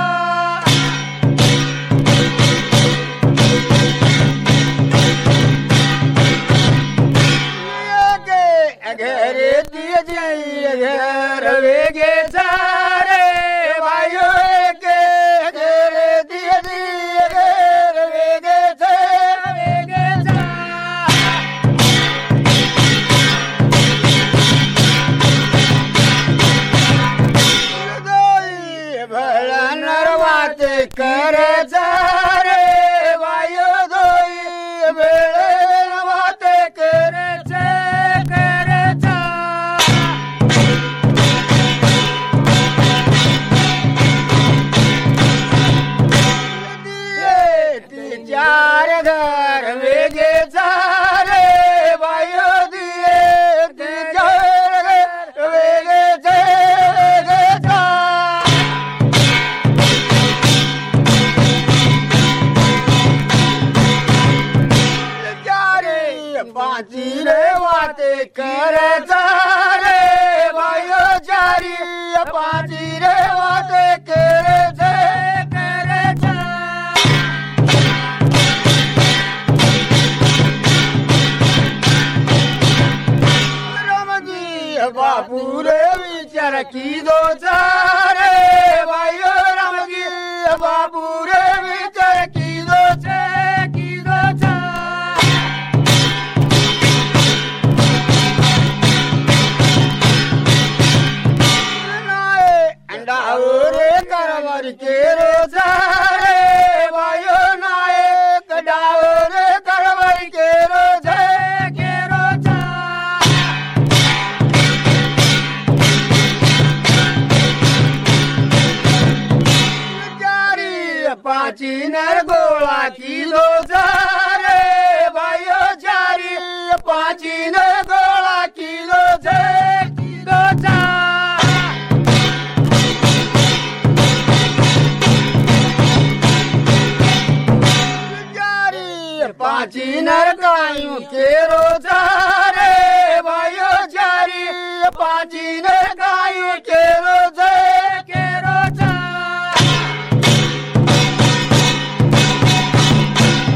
घरे दिए जाइए घर वेगे सारे भाइयों के घरे दिए दिए घर वेगे सारे वेगे सा भला नरवात कर सारे वायो दोई बेड़े नरवात कर से कर सा चार घर वेगे सारे वायो दिए चार घर वेगे से वेगे सा चारे पांची रे वाते कर चारे भाइयो चारी पांची रे वाते कर से कर चा बापू रे विचार की दो चारे भाइयो राम जी बापू रे विचार की दो चे की दो चा पाची नर गायों के रोजा रे भाइयों चारी पाची नर गायों के रोजा